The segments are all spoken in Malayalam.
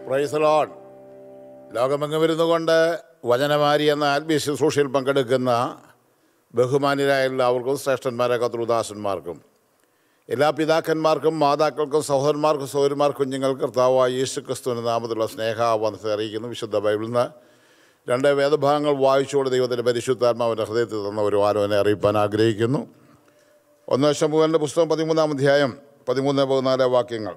പ്രൈസ് ലോൺ ലോകമെങ്ങും ഇരുന്നുകൊണ്ട് വചനമാരി എന്ന ആത്മീയ ശുശ്രൂഷയിൽ പങ്കെടുക്കുന്ന ബഹുമാന്യരായ എല്ലാവർക്കും ശ്രേഷ്ഠന്മാരെ കത്രുദാസന്മാർക്കും എല്ലാ പിതാക്കന്മാർക്കും മാതാക്കൾക്കും സഹോദരന്മാർക്കും സഹോദരന്മാർക്കും കുഞ്ഞുങ്ങൾ കർത്താവായ യേശു ക്രിസ്തുവിൻ്റെ നാമത്തിലുള്ള സ്നേഹാവനത്തെ അറിയിക്കുന്നു വിശുദ്ധ ബൈബിളിൽ നിന്ന് രണ്ട് വേദഭാഗങ്ങൾ വായിച്ചുകൊണ്ട് ദൈവത്തിൻ്റെ പരിശുദ്ധാത്മാവിൻ്റെ ഹൃദയത്തിൽ തന്ന ഒരു ആരോപനെ അറിയിപ്പാൻ ആഗ്രഹിക്കുന്നു ഒന്ന് ശമുവലിൻ്റെ പുസ്തകം പതിമൂന്നാം അധ്യായം പതിമൂന്ന് പതിനാല് വാക്യങ്ങൾ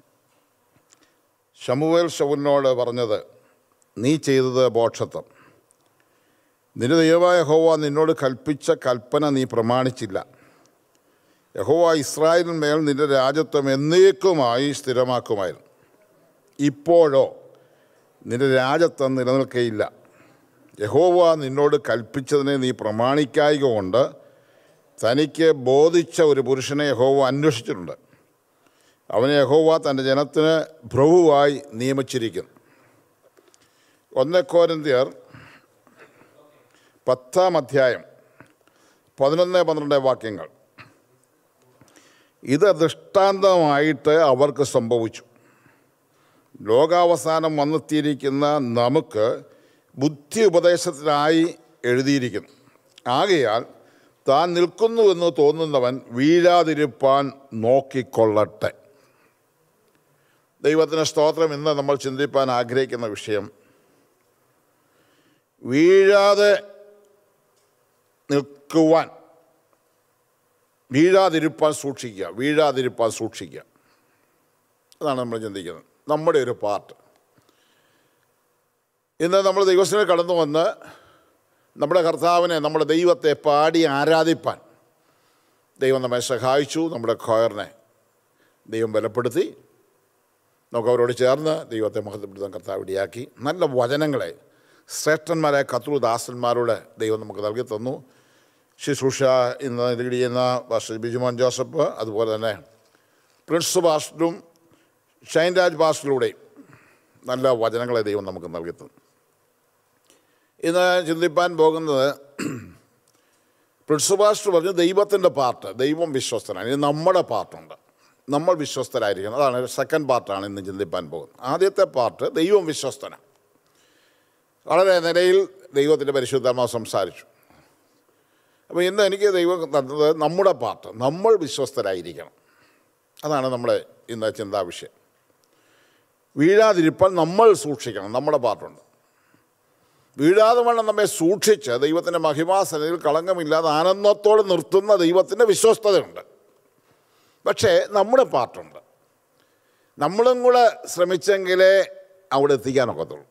ശമുവേൽ ശൗലിനോട് പറഞ്ഞത് നീ ചെയ്തത് ബോക്ഷത്വം നിന്റെ ദൈവമായ യഹോവ നിന്നോട് കൽപ്പിച്ച കൽപ്പന നീ പ്രമാണിച്ചില്ല യഹോവ ഇസ്രായേലിന്മേൽ നിന്റെ രാജ്യത്വം എന്നേക്കുമായി സ്ഥിരമാക്കുമായിരുന്നു ഇപ്പോഴോ നിന്റെ രാജ്യത്വം നിലനിൽക്കയില്ല യഹോവ നിന്നോട് കൽപ്പിച്ചതിനെ നീ പ്രമാണിക്കായിക കൊണ്ട് തനിക്ക് ബോധിച്ച ഒരു പുരുഷനെ യഹോവ അന്വേഷിച്ചിട്ടുണ്ട് അവനെ യഹോവ തൻ്റെ ജനത്തിന് പ്രഭുവായി നിയമിച്ചിരിക്കുന്നു ഒന്ന് കോരന്തിയർ പത്താം അധ്യായം പതിനൊന്ന് പന്ത്രണ്ട് വാക്യങ്ങൾ ഇത് ദൃഷ്ടാന്തമായിട്ട് അവർക്ക് സംഭവിച്ചു ലോകാവസാനം വന്നെത്തിയിരിക്കുന്ന നമുക്ക് ബുദ്ധി ഉപദേശത്തിനായി എഴുതിയിരിക്കുന്നു ആകയാൽ താൻ നിൽക്കുന്നുവെന്ന് തോന്നുന്നവൻ വീഴാതിരിപ്പാൻ നോക്കിക്കൊള്ളട്ടെ ദൈവത്തിന് സ്തോത്രം ഇന്ന് നമ്മൾ ചിന്തിപ്പാൻ ആഗ്രഹിക്കുന്ന വിഷയം വീഴാതെ നിൽക്കുവാൻ വീഴാതിരിപ്പാൻ സൂക്ഷിക്കുക വീഴാതിരിപ്പാൻ സൂക്ഷിക്കുക അതാണ് നമ്മൾ ചിന്തിക്കുന്നത് നമ്മുടെ ഒരു പാർട്ട് ഇന്ന് നമ്മൾ ദൈവസ്ഥനെ കടന്നു വന്ന് നമ്മുടെ കർത്താവിനെ നമ്മുടെ ദൈവത്തെ പാടി ആരാധിപ്പാൻ ദൈവം നമ്മെ സഹായിച്ചു നമ്മുടെ ഖോയറിനെ ദൈവം ബലപ്പെടുത്തി നമുക്ക് അവരോട് ചേർന്ന് ദൈവത്തെ മഹത്വപ്പെടുത്താൻ കർത്താവ് ഇടയാക്കി നല്ല വചനങ്ങളെ ശ്രേഷ്ഠന്മാരായ കത്രുദാസന്മാരോട് ദൈവം നമുക്ക് നൽകി തന്നു ശുശ്രൂഷ ഇന്ന് ലീഡ് ചെയ്യുന്ന പാസ്റ്റർ ബിജുമോൻ ജോസഫ് അതുപോലെ തന്നെ പ്രിൻസ് പാസ്റ്ററും ഷൈൻ രാജ് പാസ്റ്ററിലൂടെയും നല്ല വചനങ്ങളെ ദൈവം നമുക്ക് നൽകി തന്നു ഇന്ന് ചിന്തിപ്പാൻ പോകുന്നത് പ്രിൻസ് പാസ്റ്റർ പറഞ്ഞു ദൈവത്തിൻ്റെ പാർട്ട് ദൈവം വിശ്വസ്തനാണ് ഇനി നമ്മുടെ പാർട്ടുണ്ട് നമ്മൾ വിശ്വസ്തരായിരിക്കണം അതാണ് സെക്കൻഡ് പാർട്ടാണ് ഇന്ന് ചിന്തിപ്പാൻ പോകുന്നത് ആദ്യത്തെ പാർട്ട് ദൈവം വിശ്വസ്തനാണ് വളരെ നിലയിൽ ദൈവത്തിൻ്റെ പരിശുദ്ധാത്മാവ് സംസാരിച്ചു അപ്പോൾ ഇന്ന് എനിക്ക് ദൈവം തന്നത് നമ്മുടെ പാർട്ട് നമ്മൾ വിശ്വസ്തരായിരിക്കണം അതാണ് നമ്മുടെ ഇന്ന് ചിന്താവിഷയം വീഴാതിരിപ്പാൻ നമ്മൾ സൂക്ഷിക്കണം നമ്മുടെ പാർട്ടുണ്ട് വീഴാതെ വേണം നമ്മെ സൂക്ഷിച്ച് ദൈവത്തിൻ്റെ മഹിമാസനയിൽ കളങ്കമില്ലാതെ ആനന്ദത്തോടെ നിർത്തുന്ന ദൈവത്തിൻ്റെ വിശ്വസ്തതയുണ്ട് പക്ഷേ നമ്മുടെ പാർട്ടുണ്ട് നമ്മളും കൂടെ ശ്രമിച്ചെങ്കിലേ അവിടെ എത്തിക്കാനൊക്കത്തുള്ളൂ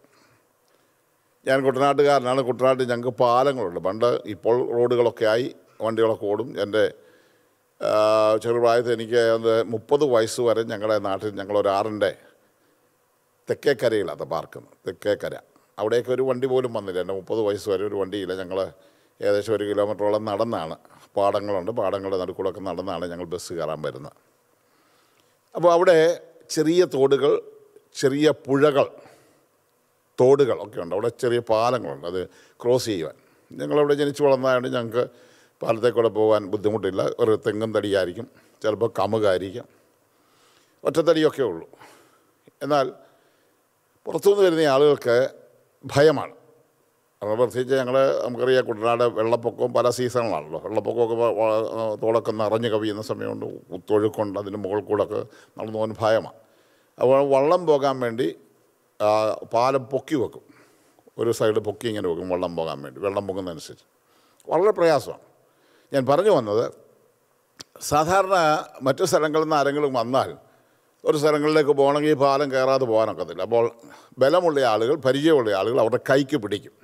ഞാൻ കുട്ടനാട്ടുകാരനാണ് കുട്ടനാട്ടിൽ ഞങ്ങൾക്ക് പാലങ്ങളുണ്ട് പണ്ട് ഇപ്പോൾ റോഡുകളൊക്കെ ആയി വണ്ടികളൊക്കെ ഓടും എൻ്റെ ആ, ചെറുപ്രായത്തിൽ എനിക്ക് അത് മുപ്പത് വയസ്സ് വരെ ഞങ്ങളുടെ നാട്ടിൽ ഞങ്ങളൊരാറിൻ്റെ തെക്കേക്കരയിലാണ് പാർക്കുന്നത് തെക്കേക്കര അവിടേക്ക് ഒരു വണ്ടി പോലും വന്നില്ല എൻ്റെ മുപ്പത് വയസ്സ് വരെ ഒരു വണ്ടിയില്ല ഞങ്ങൾ ഏകദേശം ഒരു കിലോമീറ്ററോളം നടന്നാണ് പാടങ്ങളുണ്ട് പാടങ്ങളുടെ നടുക്കൂടൊക്കെ നടന്നാണ് ഞങ്ങൾ ബസ് കയറാൻ വരുന്നത് അപ്പോൾ അവിടെ ചെറിയ തോടുകൾ ചെറിയ പുഴകൾ തോടുകൾ ഒക്കെ ഉണ്ട് അവിടെ ചെറിയ പാലങ്ങളുണ്ട് അത് ക്രോസ് ചെയ്യുവാൻ ഞങ്ങളവിടെ ജനിച്ചു വളർന്നതായതുകൊണ്ട് ഞങ്ങൾക്ക് പാലത്തേക്കൂടെ പോകാൻ ബുദ്ധിമുട്ടില്ല ഒരു തെങ്ങും തടിയായിരിക്കും ചിലപ്പോൾ കമുകായിരിക്കും ഒറ്റത്തടിയൊക്കെ ഉള്ളൂ എന്നാൽ പുറത്തുനിന്ന് വരുന്ന ആളുകൾക്ക് ഭയമാണ് അപ്പോൾ പ്രത്യേകിച്ച് ഞങ്ങൾ നമുക്കറിയാം കുട്ടനാട് വെള്ളപ്പൊക്കവും പല സീസണുകളാണല്ലോ വെള്ളപ്പൊക്കമൊക്കെ വ- വ- തോടൊക്കെ നിറഞ്ഞു കവിയുന്ന സമയമുണ്ട് കുത്തൊഴുക്കുണ്ട് അതിന് മുകളിൽ കൂടെ ഒക്കെ നടന്നു പോകാൻ ഭയമാണ് അപ്പോൾ വള്ളം പോകാൻ വേണ്ടി ആ, പാലം പൊക്കി വെക്കും ഒരു സൈഡ് പൊക്കി ഇങ്ങനെ വെക്കും വെള്ളം പോകാൻ വേണ്ടി വെള്ളം പൊങ്ങുന്നതനുസരിച്ച് വളരെ പ്രയാസമാണ് ഞാൻ പറഞ്ഞു വന്നത് സാധാരണ മറ്റു സ്ഥലങ്ങളിൽ നിന്ന് ആരെങ്കിലും വന്നാൽ ഒരു സ്ഥലങ്ങളിലേക്ക് പോകണമെങ്കിൽ ഈ പാലം കയറാതെ പോകാനൊക്കത്തില്ല അപ്പോൾ ബലമുള്ള ആളുകൾ പരിചയമുള്ള ആളുകൾ അവരുടെ കൈക്ക് പിടിക്കും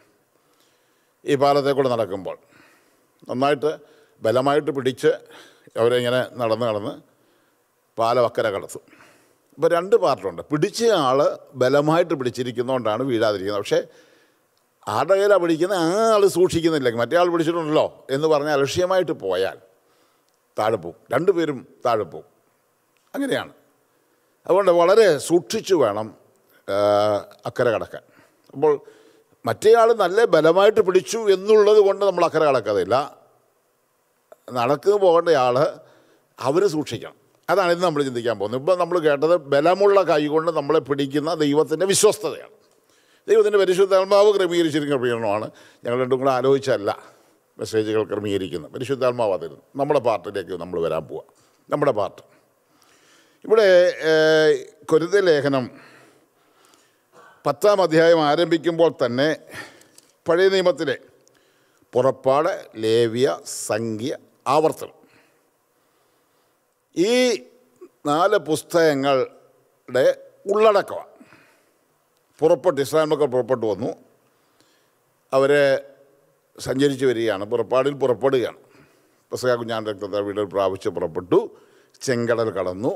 ഈ പാലത്തെ കൂടെ നടക്കുമ്പോൾ നന്നായിട്ട് ബലമായിട്ട് പിടിച്ച് അവരെ ഇങ്ങനെ നടന്ന് നടന്ന് പാലം അക്കരെ കടത്തും ഇപ്പോൾ രണ്ട് പാർട്ടുണ്ട് പിടിച്ച ആൾ ബലമായിട്ട് പിടിച്ചിരിക്കുന്നതുകൊണ്ടാണ് വീഴാതിരിക്കുന്നത് പക്ഷേ ആരുടെ കയ്യിലാണ് പിടിക്കുന്നത് ആ ആൾ സൂക്ഷിക്കുന്നില്ല മറ്റേ ആൾ പിടിച്ചിട്ടുണ്ടല്ലോ എന്ന് പറഞ്ഞ് അലക്ഷ്യമായിട്ട് പോയാൽ താഴെ പോവും രണ്ടുപേരും താഴെ പോവും അങ്ങനെയാണ് അതുകൊണ്ട് വളരെ സൂക്ഷിച്ചു വേണം ആ, അക്കരെ കടക്കാൻ അപ്പോൾ മറ്റേ ആൾ നല്ല ബലമായിട്ട് പിടിച്ചു എന്നുള്ളത് കൊണ്ട് നമ്മൾ അക്കരെ കടക്കത്തില്ല നടക്ക് പോകേണ്ട ആൾ അവർ സൂക്ഷിക്കണം അതാണ് ഇന്ന് നമ്മൾ ചിന്തിക്കാൻ പോകുന്നത് ഇപ്പോൾ നമ്മൾ കേട്ടത് ബലമുള്ള കൈ കൊണ്ട് നമ്മളെ പിടിക്കുന്ന ദൈവത്തിൻ്റെ വിശ്വസ്തതയാണ് ദൈവത്തിൻ്റെ പരിശുദ്ധാത്മാവ് ക്രമീകരിച്ചിരിക്കുന്ന ക്രമീകരണമാണ് ഞങ്ങൾ രണ്ടും കൂടെ ആലോചിച്ചല്ല മെസ്സേജുകൾ ക്രമീകരിക്കുന്നത് പരിശുദ്ധാത്മാവ് അതിൽ നമ്മുടെ പാർട്ടിലേക്ക് നമ്മൾ വരാൻ പോവാം നമ്മുടെ പാർട്ട് ഇവിടെ കൊരുത ലേഖനം പത്താം അധ്യായം ആരംഭിക്കുമ്പോൾ തന്നെ പഴയ നിയമത്തിലെ പുറപ്പാട് ലേവ്യ സംഖ്യ ആവർത്തനം ഈ നാല് പുസ്തകങ്ങളുടെ ഉള്ളടക്കമാണ് പുറപ്പെട്ട് ഇസ്രായേൽ മക്കൾ പുറപ്പെട്ടു വന്നു അവർ സഞ്ചരിച്ച് വരികയാണ് പുറപ്പാടിൽ പുറപ്പെടുകയാണ് പെസക കുഞ്ഞാൻ രക്തത്തെ വീട് പ്രാപിച്ച് പുറപ്പെട്ടു ചെങ്കടൽ കടന്നു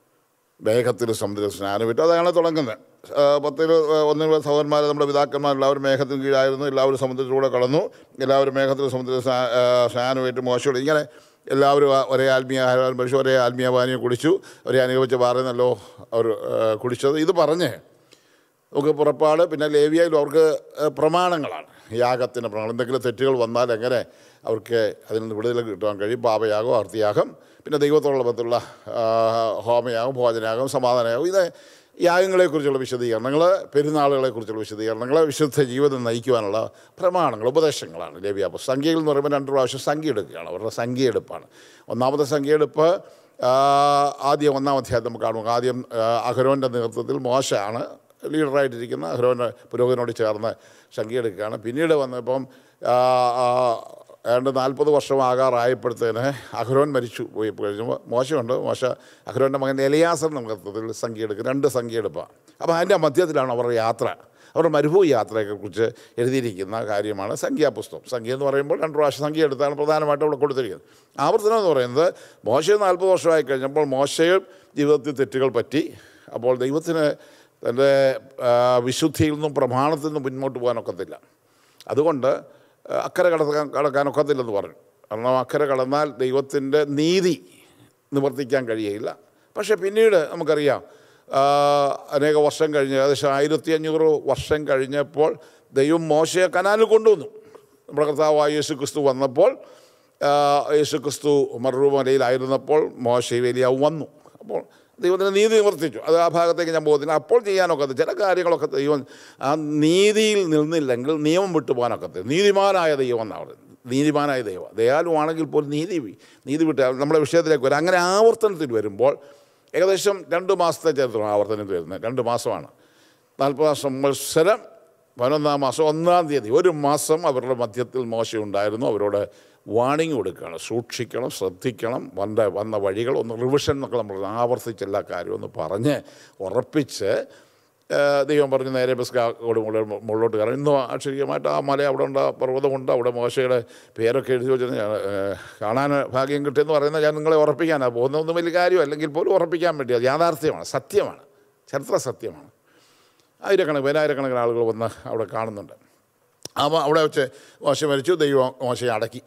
മേഘത്തിൽ സമുദ്ര സ്നാനം വിട്ടു അതാണ് തുടങ്ങുന്നത് ആ, പത്തിൽ ഒന്നിൽ സഹോദരന്മാർ നമ്മുടെ പിതാക്കന്മാർ എല്ലാവരും മേഘത്തിന് കീഴായിരുന്നു എല്ലാവരും സമുദ്രത്തിലൂടെ കടന്നു എല്ലാവരും മേഘത്തിൽ സമുദ്ര സ്നാ- ആ, സ്നാനമേറ്റ് മോശം ഇങ്ങനെ എല്ലാവരും ആ ഒരേ ആത്മീയ ആഹാരം കഴിച്ചു ഒരേ ആത്മീയ പാനീയം കുടിച്ചു ഒരേ അനുഭവിച്ച് പറയുന്നല്ലോ അവർ ആ, കുടിച്ചത് ഇത് പറഞ്ഞ് നമുക്ക് പുറപ്പാട് പിന്നെ ലേവിയയിലും അവർക്ക് ഏഹ്, പ്രമാണങ്ങളാണ് യാഗത്തിൻ്റെ പ്രമാണം എന്തെങ്കിലും തെറ്റുകൾ വന്നാൽ എങ്ങനെ അവർക്ക് അതിൽ നിന്ന് വിടുതൽ കിട്ടുവാൻ കഴിയും പാപയാഗം ആർത്തിയാഗം പിന്നെ ദൈവത്തോടുള്ള ബന്ധമുള്ള ആ, ഹോമയാഗം ഭോജനയാഗം സമാധാനയാഗം ഇത് യാഗങ്ങളെക്കുറിച്ചുള്ള വിശദീകരണങ്ങൾ പെരുന്നാളുകളെക്കുറിച്ചുള്ള വിശദീകരണങ്ങൾ വിശുദ്ധ ജീവിതം നയിക്കുവാനുള്ള പ്രമാണങ്ങൾ ഉപദേശങ്ങളാണ് ലേവ്യ അപ്പോൾ സംഖ്യയിൽ എന്ന് പറയുമ്പോൾ രണ്ട് പ്രാവശ്യം സംഖ്യ എടുക്കുകയാണ് അവരുടെ സംഖ്യ എടുപ്പാണ് ഒന്നാമത്തെ സംഖ്യ എടുപ്പ് ആ, ആദ്യം ഒന്നാം അധ്യായം നമുക്ക് കാണുമ്പോൾ ആദ്യം അഹരോൻ്റെ നേതൃത്വത്തിൽ മോശമാണ് ലീഡറായിട്ടിരിക്കുന്ന അഹ്റോൻ്റെ പുരോഹിതനോട് ചേർന്ന് സംഖ്യയെടുക്കുകയാണ് പിന്നീട് വന്നപ്പം ആ, ആ, ഏതാണ്ട് നാൽപ്പത് വർഷം ആകാറായപ്പോഴത്തേന് അഹ്റോൻ മരിച്ചു പോയി കഴിഞ്ഞപ്പോൾ മോശമുണ്ട് മോശ അഹ്റോൻ്റെ മകൻ എലിയാസറിൻ്റെ നേതൃത്വത്തിൽ സംഖ്യയെടുക്കുക രണ്ട് സംഖ്യയെടുപ്പാണ് അപ്പോൾ അതിൻ്റെ മധ്യത്തിലാണ് അവരുടെ യാത്ര അവരുടെ മരുഭൂമി യാത്രയെക്കുറിച്ച് എഴുതിയിരിക്കുന്ന കാര്യമാണ് സംഖ്യാപുസ്തകം സംഖ്യ എന്ന് പറയുമ്പോൾ രണ്ട് പ്രാവശ്യം സംഖ്യ എടുത്താണ് പ്രധാനമായിട്ടും അവിടെ കൊടുത്തിരിക്കുന്നത് ആവർത്തനം എന്ന് പറയുന്നത് മോശ നാൽപ്പത് വർഷമായി കഴിഞ്ഞപ്പോൾ മോശയും ജീവിതത്തിൽ തെറ്റുകൾ പറ്റി അപ്പോൾ ദൈവത്തിന് തൻ്റെ ആ, വിശുദ്ധിയിൽ നിന്നും പ്രമാണത്തിൽ നിന്നും പിന്നോട്ട് പോകാനൊക്കത്തില്ല അതുകൊണ്ട് ആ, അക്കരെ കടക്കാൻ കടക്കാനൊക്കത്തില്ലെന്ന് പറഞ്ഞു കാരണം അക്കരെ കടന്നാൽ ദൈവത്തിൻ്റെ നീതി നിവർത്തിക്കാൻ കഴിയുകയില്ല പക്ഷേ പിന്നീട് നമുക്കറിയാം ആ, അനേക വർഷം കഴിഞ്ഞ് ഏകദേശം ആയിരത്തി അഞ്ഞൂറ് വർഷം കഴിഞ്ഞപ്പോൾ ദൈവം മോശയെ കനാലിൽ കൊണ്ടുവന്നു നമ്മുടെ കർത്താവായ യേശു ക്രിസ്തു വന്നപ്പോൾ ആ, യേശു ക്രിസ്തു മറുമലയിലായിരുന്നപ്പോൾ മോശ വലിയാവ് വന്നു അപ്പോൾ ദൈവത്തിന് നീതി നിവർത്തിച്ചു അത് ആ ഭാഗത്തേക്ക് ഞാൻ പോകുന്നില്ല അപ്പോൾ ചെയ്യാനൊക്കത്ത് ചില കാര്യങ്ങളൊക്കെ ദൈവം ആ നീതിയിൽ നിന്നില്ലെങ്കിൽ നിയമം വിട്ടു പോകാനൊക്കത്തില്ല നീതിമാനായ ദൈവം എന്നാണ് പറയുന്നത് നീതിമാനായ ദൈവം ദയാലുവാണെങ്കിൽ പോലും നീതി നീതി വിട്ട് നമ്മുടെ വിഷയത്തിലേക്ക് വരും അങ്ങനെ ആവർത്തനത്തിൽ വരുമ്പോൾ ഏകദേശം രണ്ട് മാസത്തെ ചരിത്രമാണ് ആവർത്തനത്തിൽ വരുന്നത് രണ്ട് മാസമാണ് നാൽപ്പതാം സംവത്സരം പതിനൊന്നാം മാസം ഒന്നാം തീയതി ഒരു മാസം അവരുടെ മധ്യത്തിൽ മോശം ഉണ്ടായിരുന്നു അവരോട് വാണിംഗ് കൊടുക്കുകയാണ് സൂക്ഷിക്കണം ശ്രദ്ധിക്കണം വന്ന വന്ന വഴികൾ ഒന്ന് റിവിഷൻ എന്നൊക്കെ നമ്മൾ ആവർത്തിച്ച് എല്ലാ കാര്യവും ഒന്ന് പറഞ്ഞ് ഉറപ്പിച്ച് ആ, ദൈവം പറഞ്ഞു നേരെ ബസ്കാട് മുകളിലോട്ട് കയറാം ഇന്നും ആക്ഷരികമായിട്ട് ആ മല അവിടെ ഉണ്ട് ആ പർവ്വതമുണ്ട് അവിടെ മോശയുടെ പേരൊക്കെ എഴുതി വെച്ചിട്ട് ഞാൻ, ഏ, കാണാൻ ഭാഗ്യം കിട്ടിയെന്ന് പറയുന്നത് ഞാൻ നിങ്ങളെ ഉറപ്പിക്കാനാണ് പോകുന്നതൊന്നും വലിയ കാര്യം അല്ലെങ്കിൽ പോലും ഉറപ്പിക്കാൻ വേണ്ടി അത് യാഥാർത്ഥ്യമാണ് സത്യമാണ് ചരിത്ര സത്യമാണ് ആയിരക്കണക്കിന് പതിനായിരക്കണക്കിന് ആളുകൾ വന്ന് അവിടെ കാണുന്നുണ്ട് അപ്പോൾ അവിടെ വെച്ച് മോശ മരിച്ചു ദൈവം മോശയെ അടക്കി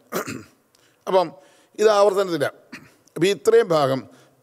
അപ്പം ഇത് ആവർത്തനത്തില്ല അപ്പം ഇത്രയും ഭാഗം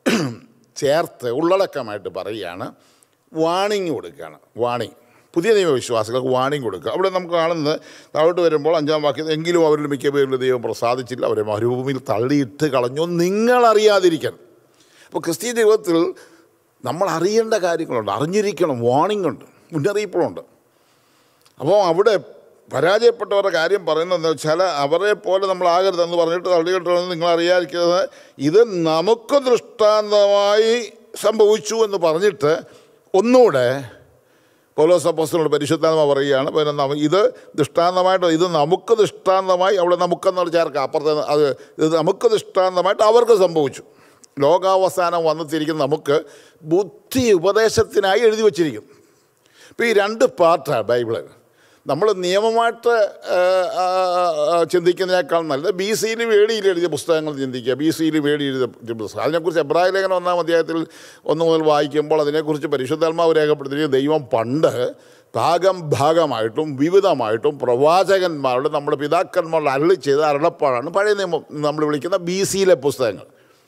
ചേർത്ത് ഉള്ളടക്കമായിട്ട് പറയുകയാണ് വാണിംഗ് കൊടുക്കുകയാണ് വാണിംഗ് പുതിയ നിയമവിശ്വാസികൾക്ക് വാണിംഗ് കൊടുക്കുക അവിടെ നമുക്ക് കാണുന്നത് താഴോട്ട് വരുമ്പോൾ അഞ്ചാം വാക്യം എങ്കിലും അവരിൽ മിക്ക പേരിൽ ദൈവം പ്രസാദിച്ചില്ല അവരെ മരുഭൂമിയിൽ തള്ളിയിട്ട് കളഞ്ഞു നിങ്ങളറിയാതിരിക്കണം അപ്പോൾ ക്രിസ്തീയ ജീവിതത്തിൽ നമ്മൾ അറിയേണ്ട കാര്യങ്ങളുണ്ട് അറിഞ്ഞിരിക്കണം വാണിംഗ് ഉണ്ട് മുന്നറിയിപ്പുകളുണ്ട് അപ്പോൾ അവിടെ പരാജയപ്പെട്ടവരുടെ കാര്യം പറയുന്നതെന്ന് വെച്ചാൽ അവരെ പോലെ നമ്മൾ ആകരുതെന്ന് പറഞ്ഞിട്ട് തള്ളിയിട്ടെന്ന് നിങ്ങൾ അറിയാതിരിക്കുന്നത് ഇത് നമുക്ക് ദൃഷ്ടാന്തമായി സംഭവിച്ചു എന്ന് പറഞ്ഞിട്ട് ഒന്നുകൂടെ പൗലോസ് അപ്പോസ്തലനോട് പരിശുദ്ധാത്മ പറയുകയാണ് പതിനൊന്നാമത് ഇത് ദൃഷ്ടാന്തമായിട്ട് ഇത് നമുക്ക് ദൃഷ്ടാന്തമായി അവിടെ നമുക്കെന്നുള്ള ചേർക്കാം അപ്പുറത്ത് അത് ഇത് നമുക്ക് ദൃഷ്ടാന്തമായിട്ട് അവർക്ക് സംഭവിച്ചു ലോകാവസാനം വന്നെത്തിയിരിക്കുന്ന നമുക്ക് ബുദ്ധി ഉപദേശത്തിനായി എഴുതി വച്ചിരിക്കുന്നു ഇപ്പോൾ ഈ രണ്ട് പാർട്ടാണ് ബൈബിള് നമ്മൾ നിയമമായിട്ട് ആ, ആ, ആ, ചിന്തിക്കുന്നതിനേക്കാൾ നല്ലത് ബി സിയിൽ വേടിയിൽ എഴുതിയ പുസ്തകങ്ങൾ ചിന്തിക്കുക ബി സിയിൽ വേടി എഴുതിയ പുസ്തകം അതിനെക്കുറിച്ച് എബ്രായ ലേഖനം ഒന്നാം അധ്യായത്തിൽ ഒന്ന് മുതൽ വായിക്കുമ്പോൾ അതിനെക്കുറിച്ച് പരിശുദ്ധാത്മാവ് രേഖപ്പെടുത്തിയിരിക്കുന്നത് ദൈവം പണ്ട് ഭാഗം ഭാഗമായിട്ടും വിവിധമായിട്ടും പ്രവാചകന്മാരുടെ നമ്മുടെ പിതാക്കന്മാരുടെ അരളി ചെയ്ത അരുളപ്പാടാണ് പഴയ നിയമം നമ്മൾ വിളിക്കുന്ന ബി സിയിലെ പുസ്തകങ്ങൾ